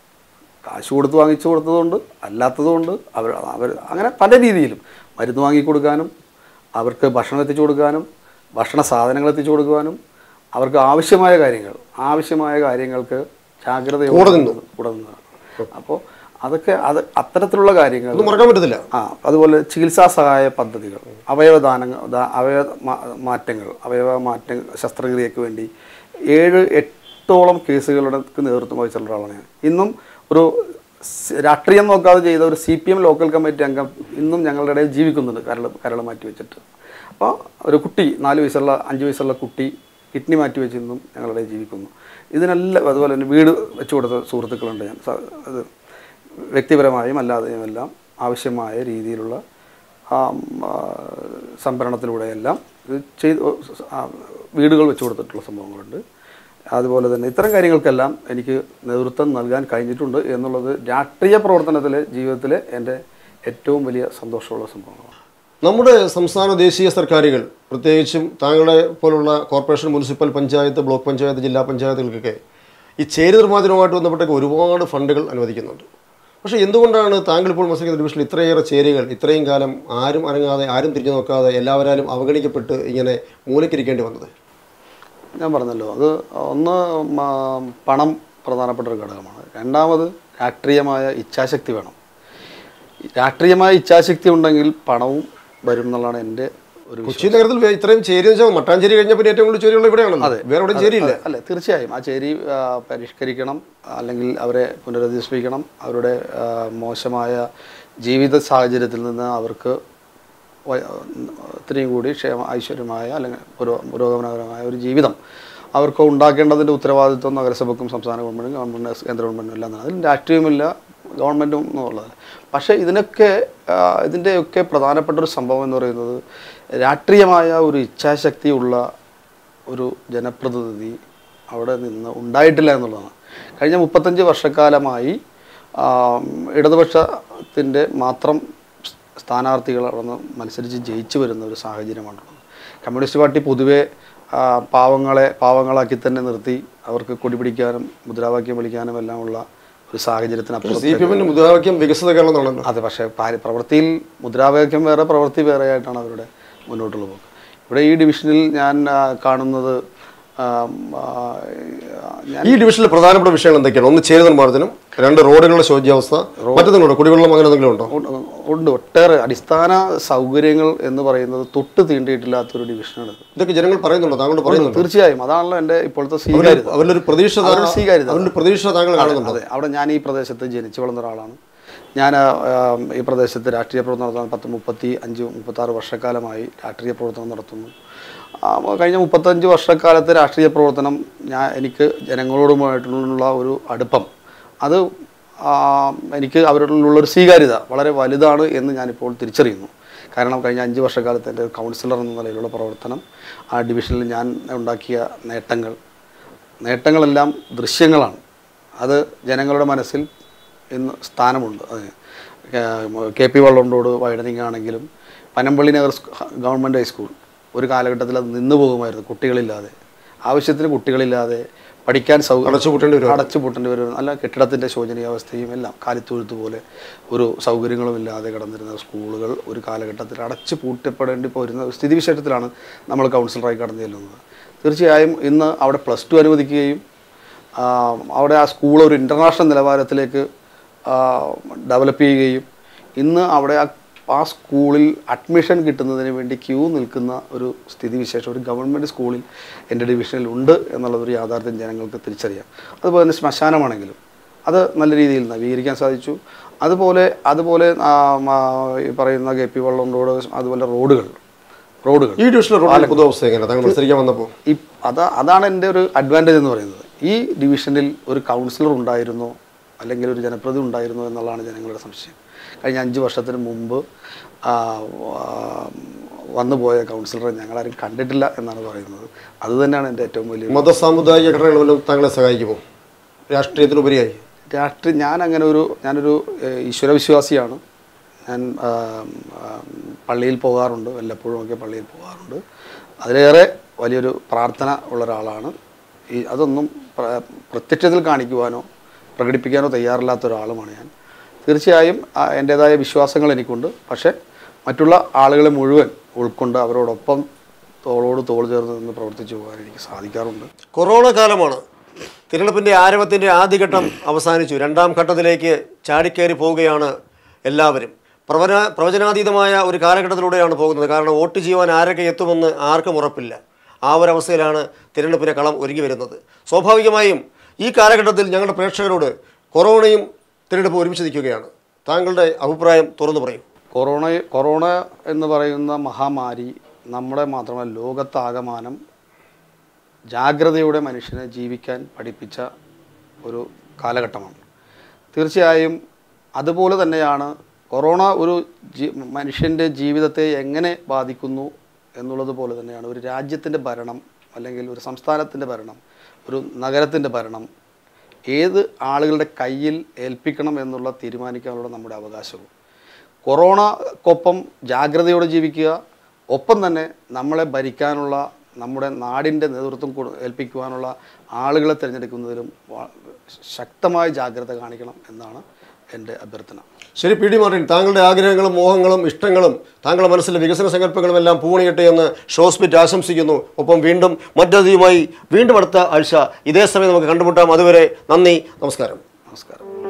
കാശ് കൊടുത്ത് വാങ്ങിച്ചു കൊടുത്തതുകൊണ്ട് അല്ലാത്തതുകൊണ്ട് അവർ അവർ അങ്ങനെ പല രീതിയിലും മരുന്ന് വാങ്ങിക്കൊടുക്കാനും അവർക്ക് ഭക്ഷണം എത്തിച്ചു കൊടുക്കാനും ഭക്ഷണ സാധനങ്ങൾ എത്തിച്ചു കൊടുക്കുവാനും അവർക്ക് ആവശ്യമായ കാര്യങ്ങൾ ആവശ്യമായ കാര്യങ്ങൾക്ക് ജാഗ്രതയോടെ കൂടെ നിന്നു. കൂടെ നിന്നതാണ് അപ്പോൾ അതൊക്കെ അത് അത്തരത്തിലുള്ള കാര്യങ്ങൾ ഒന്നും മറക്കാൻ പറ്റത്തില്ല ആ അതുപോലെ ചികിത്സാ സഹായ പദ്ധതികൾ അവയവദാനങ്ങൾ ദാ- അവയവ മാ- മാറ്റങ്ങൾ അവയവ മാറ്റ ശസ്ത്രക്രിയയ്ക്ക് വേണ്ടി ഏഴ് എട്ടോളം കേസുകളുടെ നേതൃത്വം വഹിച്ചിട്ടുള്ള ഒരാളാണ് ഞാൻ ഇന്നും ഒരു സ് രാഷ്ട്രീയം നോക്കാതെ ചെയ്ത ഒരു C P M local committee അംഗം ഇന്നും ഞങ്ങളുടെ ഇടയിൽ ജീവിക്കുന്നുണ്ട് കരൾ കരൾ മാറ്റി വെച്ചിട്ട് അപ്പോൾ ഒരു കുട്ടി നാല് വയസ്സുള്ള അഞ്ച് വയസ്സുള്ള കുട്ടി കിഡ്നി മാറ്റി വെച്ച് ഇന്നും ഞങ്ങളുടെ ഇടയിൽ ജീവിക്കുന്നു ഇതിനെല്ലാം അതുപോലെ തന്നെ വീട് വെച്ചു കൊടുത്ത സുഹൃത്തുക്കളുണ്ട് ഞാൻ സ- അത് വ്യക്തിപരമായും അല്ലാതെയും എല്ലാം ആവശ്യമായ രീതിയിലുള്ള ആ, ആ, സംഭരണത്തിലൂടെയെല്ലാം ഇത് ചെയ്ത് ആ, വീടുകൾ വെച്ചു കൊടുത്തിട്ടുള്ള സംഭവങ്ങളുണ്ട് അതുപോലെ തന്നെ ഇത്തരം കാര്യങ്ങൾക്കെല്ലാം എനിക്ക് നേതൃത്വം നൽകാൻ കഴിഞ്ഞിട്ടുണ്ട് എന്നുള്ളത് രാഷ്ട്രീയ പ്രവർത്തനത്തിലെ ജീവിതത്തിലെ എൻ്റെ ഏറ്റവും വലിയ സന്തോഷമുള്ള സംഭവങ്ങളാണ് നമ്മുടെ സംസ്ഥാന ദേശീയ സർക്കാരുകൾ പ്രത്യേകിച്ചും താങ്കളെ പോലുള്ള corporation municipal panchayat block panchayat ജില്ലാ പഞ്ചായത്തുകൾക്കൊക്കെ ഈ ചേരി നിർമ്മാർജ്ജനവുമായിട്ട് ബന്ധപ്പെട്ടൊക്കെ ഒരുപാട് ഫണ്ടുകൾ അനുവദിക്കുന്നുണ്ട് പക്ഷേ എന്തുകൊണ്ടാണ് താങ്കൾ ഇപ്പോൾ മത്സരിക്കുന്ന ഡിവിഷനിൽ ഇത്രയേറെ ചേരികൾ ഇത്രയും കാലം ആരും അനങ്ങാതെ ആരും തിരിഞ്ഞു നോക്കാതെ എല്ലാവരാലും അവഗണിക്കപ്പെട്ട് ഇങ്ങനെ മൂലക്കിരിക്കേണ്ടി വന്നത് ഞാൻ പറഞ്ഞല്ലോ അത് ഒന്ന് മ- പണം പ്രധാനപ്പെട്ട ഒരു ഘടകമാണ് രണ്ടാമത് രാഷ്ട്രീയമായ ഇച്ഛാശക്തി വേണം രാഷ്ട്രീയമായ ഇച്ഛാശക്തി ഉണ്ടെങ്കിൽ പണവും വരും എന്നുള്ളതാണ് എൻ്റെ ഒരു കൊച്ചി നഗരത്തിൽ വേ- ഇത്രയും ചേരി എന്ന് വെച്ചാൽ മട്ടാഞ്ചേരി കഴിഞ്ഞ പിന്നെ ഏറ്റവും കൂടുതൽ ചേരിയുള്ള ഇവിടെയാണല്ലോ വേറെ എവിടെയും ചേരിയില്ല അതെ, അല്ല തീർച്ചയായും ആ ചേരി ആ, പരിഷ്കരിക്കണം അല്ലെങ്കിൽ അവരെ പുനരധിവസിപ്പിക്കണം അവരുടെ ആ, മോശമായ ജീവിത സാഹചര്യത്തിൽ നിന്ന് അവർക്ക് വ- ഇത്രയും കൂടി ക്ഷേമ ഐശ്വര്യമായ അല്ലെങ്കിൽ പുരോ പുരോഗമനപരമായ ഒരു ജീവിതം അവർക്ക് ഉണ്ടാക്കേണ്ടതിൻ്റെ ഉത്തരവാദിത്വം നഗരസഭയ്ക്കും സംസ്ഥാന ഗവൺമെൻറ്റും ഗവൺമെൻറ് കേന്ദ്ര ഗവൺമെൻറ്റും എല്ലാം തന്നെ അതിൽ രാഷ്ട്രീയമില്ല ഗവൺമെൻറ്റും എന്നുള്ളത് പക്ഷേ ഇതിനൊക്കെ ആ, ഇതിൻ്റെയൊക്കെ പ്രധാനപ്പെട്ട ഒരു സംഭവം എന്ന് പറയുന്നത് രാഷ്ട്രീയമായ ഒരു ഇച്ഛാശക്തിയുള്ള ഒരു ജനപ്രതിനിധി അവിടെ നിന്ന് ഉണ്ടായിട്ടില്ല എന്നുള്ളതാണ് കഴിഞ്ഞ മുപ്പത്തഞ്ച് വർഷക്കാലമായി ആ, ഇടതുപക്ഷത്തിൻ്റെ മാത്രം സ്ഥാനാർത്ഥികൾ അവിടെ നിന്ന് മത്സരിച്ച് ജയിച്ചു വരുന്ന ഒരു സാഹചര്യമാണുള്ളത് കമ്മ്യൂണിസ്റ്റ് പാർട്ടി പൊതുവെ ആ, പാവങ്ങളെ പാവങ്ങളാക്കി തന്നെ നിർത്തി അവർക്ക് കൊടി പിടിക്കാനും മുദ്രാവാക്യം വിളിക്കാനും എല്ലാം ഉള്ള ഒരു സാഹചര്യത്തിനപ്പുറം സി പി എമ്മിന്റെ മുദ്രാവാക്യം വികസിത കേരളം എന്നാണല്ലോ അതെ പക്ഷേ പാരി- പ്രവൃത്തിയിൽ മുദ്രാവാക്യം വേറെ പ്രവൃത്തി വേറെ ആയിട്ടാണ് അവരുടെ മുന്നോട്ടുള്ള പോക്ക് ഇവിടെ ഈ ഡിവിഷനിൽ ഞാൻ ആ, കാണുന്നത് ആം, ആ, ഞാൻ ഈ ഡിവിഷനിലെ പ്രധാനപ്പെട്ട വിഷയങ്ങൾ എന്തൊക്കെയാണ് ഒന്ന് ചേരി നിർമ്മാർജ്ജനം രണ്ട് റോഡുകളുടെ ശോച്യാവസ്ഥ മറ്റൊന്നുണ്ടോ കുടിവെള്ളം അങ്ങനെ എന്തെങ്കിലും ഉണ്ടോ ഉണ്ട് ഉണ്ട് ഒട്ടേറെ അടിസ്ഥാന സൗകര്യങ്ങൾ എന്ന് പറയുന്നത് തൊട്ട് തീണ്ടിയിട്ടില്ലാത്തൊരു ഡിവിഷനാണ് ഇതൊക്കെ ജനങ്ങൾ പറയുന്നുണ്ടോ താങ്കളോട് പറയുന്നുണ്ടോ തീർച്ചയായും അതാണല്ലോ എൻ്റെ ഇപ്പോഴത്തെ സ്വീകാര്യത അവരുടെ ഒരു പ്രതീക്ഷ താ- അവരുടെ സ്വീകാര്യത. അവരുടെ പ്രതീക്ഷ താങ്കൾ കാണുന്നുണ്ടോ അതെ അവിടെ ഞാൻ ഈ പ്രദേശത്ത് ജനിച്ചു വളർന്ന ഒരാളാണ് ഞാൻ ആ, ഈ പ്രദേശത്ത് രാഷ്ട്രീയ പ്രവർത്തനം നടത്താൻ പത്ത് മുപ്പത്തി അഞ്ച് മുപ്പത്താറ് വർഷക്കാലമായി രാഷ്ട്രീയ പ്രവർത്തനം നടത്തുന്നു ആ, കഴിഞ്ഞ മുപ്പത്തഞ്ച് വർഷക്കാലത്തെ രാഷ്ട്രീയ പ്രവർത്തനം ഞാൻ എനിക്ക് ജനങ്ങളോടുമായിട്ടുള്ള ഒരു അടുപ്പം അത് ആ, എനിക്ക് അവരോടുള്ളൊരു സ്വീകാര്യത വളരെ വലുതാണ് എന്ന് ഞാനിപ്പോൾ തിരിച്ചറിയുന്നു കാരണം കഴിഞ്ഞ അഞ്ച് വർഷക്കാലത്തെ എൻ്റെ കൗൺസിലർ എന്ന നിലയിലുള്ള പ്രവർത്തനം ആ ഡിവിഷനിൽ ഞാൻ ഉണ്ടാക്കിയ നേട്ടങ്ങൾ നേട്ടങ്ങളെല്ലാം ദൃശ്യങ്ങളാണ് അത് ജനങ്ങളുടെ മനസ്സിൽ ഇന്ന് സ്ഥാനമുണ്ട് അതിന് K P Vallam road widening ആണെങ്കിലും പനമ്പള്ളി നഗർ സ്കൂ- ഗവൺമെൻറ് ഹൈസ്കൂൾ ഒരു കാലഘട്ടത്തിൽ അത് നിന്നു പോകുമായിരുന്നു കുട്ടികളില്ലാതെ ആവശ്യത്തിന് കുട്ടികളില്ലാതെ പഠിക്കാൻ സൗകര്യം അടച്ചുപൂട്ടേണ്ടി വരും അടച്ചു പൂട്ടേണ്ടി വരും അല്ല കെട്ടിടത്തിൻ്റെ ശോചനീയാവസ്ഥയും എല്ലാം കാലിത്തൊഴുത്ത് പോലെ ഒരു സൗകര്യങ്ങളും ഇല്ലാതെ കിടന്നിരുന്ന സ്കൂളുകൾ ഒരു കാലഘട്ടത്തിൽ അടച്ചു പൂട്ടപ്പെടേണ്ടി പോരുന്ന ഒരു സ്ഥിതിവിശേഷത്തിലാണ് നമ്മൾ കൗൺസിലറായി കടന്നു ചെല്ലുന്നത് തീർച്ചയായും ഇന്ന് അവിടെ പ്ലസ് ടു അനുവദിക്കുകയും ആ, അവിടെ ആ സ്കൂൾ ഒരു ഇൻ്റർനാഷണൽ നിലവാരത്തിലേക്ക് ഡെവലപ്പ് ചെയ്യുകയും ഇന്ന് അവിടെ ആ ആ സ്കൂളിൽ അഡ്മിഷൻ കിട്ടുന്നതിന് വേണ്ടി ക്യൂ നിൽക്കുന്ന ഒരു സ്ഥിതിവിശേഷം ഒരു ഗവൺമെൻറ് സ്കൂളിൽ എൻ്റെ ഡിവിഷനിൽ ഉണ്ട് എന്നുള്ളതൊരു യാഥാർത്ഥ്യം ജനങ്ങൾക്ക് തിരിച്ചറിയാം അതുപോലെ തന്നെ ശ്മശാനമാണെങ്കിലും അത് നല്ല രീതിയിൽ നവീകരിക്കാൻ സാധിച്ചു അതുപോലെ അതുപോലെ ആ, ആ, ഈ പറയുന്ന കെ പി വള്ളം റോഡ് അതുപോലെ റോഡുകൾ റോഡുകൾ ഈ ഡിവിഷനിലെ റോഡിന്റെ പൊതുവസ്ഥ എങ്ങനെ താങ്കൾ മത്സരിക്കാൻ വന്നപ്പോൾ ഈ അതാ അതാണ് എൻ്റെ ഒരു അഡ്വാൻറ്റേജ് എന്ന് പറയുന്നത് ഈ ഡിവിഷനിൽ ഒരു കൗൺസിലർ ഉണ്ടായിരുന്നോ അല്ലെങ്കിൽ ഒരു ജനപ്രതി ഉണ്ടായിരുന്നോ എന്നുള്ളതാണ് ജനങ്ങളുടെ സംശയം കഴിഞ്ഞ അഞ്ച് വർഷത്തിന് മുമ്പ് ആ, ആ, വന്നുപോയ കൗൺസിലറെ ഞങ്ങളാരും കണ്ടിട്ടില്ല എന്നാണ് പറയുന്നത് അത് തന്നെയാണ് എൻ്റെ ഏറ്റവും വലിയ മത സാമുദായിക ഘടനകൾ വല്ലതും താങ്കളെ സഹായിക്കുമോ രാഷ്ട്രീയത്തിനുപരിയായി രാഷ്ട്രീയ ഞാൻ അങ്ങനെ ഒരു ഞാനൊരു ഏഹ്, ഈശ്വരവിശ്വാസിയാണ് ഞാൻ ആം, ആം, പള്ളിയിൽ പോകാറുണ്ട് വല്ലപ്പോഴും ഒക്കെ പള്ളിയിൽ പോകാറുണ്ട് അതിലേറെ വലിയൊരു പ്രാർത്ഥന ഉള്ള ഒരാളാണ് ഈ അതൊന്നും പ്ര- പ്രത്യക്ഷത്തിൽ കാണിക്കുവാനോ പ്രകടിപ്പിക്കാനോ തയ്യാറില്ലാത്ത ഒരാളുമാണ് ഞാൻ തീർച്ചയായും ആ, എൻ്റേതായ വിശ്വാസങ്ങൾ എനിക്കുണ്ട് പക്ഷേ മറ്റുള്ള ആളുകളെ മുഴുവൻ ഉൾക്കൊണ്ട് അവരോടൊപ്പം തോളോട് തോൾ ചേർന്ന് നിന്ന് പ്രവർത്തിച്ചു പോകാൻ എനിക്ക് സാധിക്കാറുണ്ട് കൊറോണ കാലമാണ് തിരഞ്ഞെടുപ്പിൻ്റെ ആരവത്തിൻ്റെ ആദ്യഘട്ടം അവസാനിച്ചു രണ്ടാം ഘട്ടത്തിലേക്ക് ചാടിക്കയറി പോവുകയാണ് എല്ലാവരും പ്രവചന പ്രവചനാതീതമായ ഒരു കാലഘട്ടത്തിലൂടെയാണ് പോകുന്നത് കാരണം വോട്ട് ചെയ്യുവാൻ ആരൊക്കെ എത്തുമെന്ന് ആർക്കും ഉറപ്പില്ല ആ ഒരു അവസ്ഥയിലാണ് തിരഞ്ഞെടുപ്പിൻ്റെ കളം ഒരുങ്ങി വരുന്നത് സ്വാഭാവികമായും ഈ കാലഘട്ടത്തിൽ ഞങ്ങളുടെ പ്രേക്ഷകരോട് കൊറോണയും തിരഞ്ഞെടുപ്പ് ഒരുമിച്ച് നിൽക്കുകയാണ് താങ്കളുടെ അഭിപ്രായം തുറന്നു പറയും കൊറോണ കൊറോണ എന്ന് പറയുന്ന മഹാമാരി നമ്മുടെ മാത്രമല്ല ലോകത്താകമാനം ജാഗ്രതയോടെ മനുഷ്യനെ ജീവിക്കാൻ പഠിപ്പിച്ച ഒരു കാലഘട്ടമാണ് തീർച്ചയായും അതുപോലെ തന്നെയാണ് കൊറോണ ഒരു ജീ മനുഷ്യൻ്റെ ജീവിതത്തെ എങ്ങനെ ബാധിക്കുന്നു എന്നുള്ളത് പോലെ തന്നെയാണ് ഒരു രാജ്യത്തിൻ്റെ ഭരണം അല്ലെങ്കിൽ ഒരു സംസ്ഥാനത്തിൻ്റെ ഭരണം ഒരു നഗരത്തിൻ്റെ ഭരണം ഏത് ആളുകളുടെ കയ്യിൽ ഏൽപ്പിക്കണം എന്നുള്ള തീരുമാനിക്കാനുള്ള നമ്മുടെ അവകാശവും കൊറോണക്കൊപ്പം ജാഗ്രതയോടെ ജീവിക്കുക ഒപ്പം തന്നെ നമ്മളെ ഭരിക്കാനുള്ള നമ്മുടെ നാടിൻ്റെ നേതൃത്വം കൊടു- ഏൽപ്പിക്കുവാനുള്ള ആളുകളെ തിരഞ്ഞെടുക്കുന്നതിലും വ- ശക്തമായ ജാഗ്രത കാണിക്കണം എന്നാണ് എൻ്റെ അഭ്യർത്ഥന ശരി പി ഡി മാർട്ടിൻ താങ്കളുടെ ആഗ്രഹങ്ങളും മോഹങ്ങളും ഇഷ്ടങ്ങളും താങ്കളുടെ മനസ്സിലെ വികസന സങ്കല്പങ്ങളും എല്ലാം പൂണിയട്ടെ എന്ന് ഷോസ്പിറ്റ് ആശംസിക്കുന്നു ഒപ്പം വീണ്ടും മറ്റതിയുമായി വീണ്ടും അടുത്ത ആഴ്ച ഇതേ സമയം നമുക്ക് കണ്ടുമുട്ടാം അതുവരെ നന്ദി നമസ്കാരം നമസ്കാരം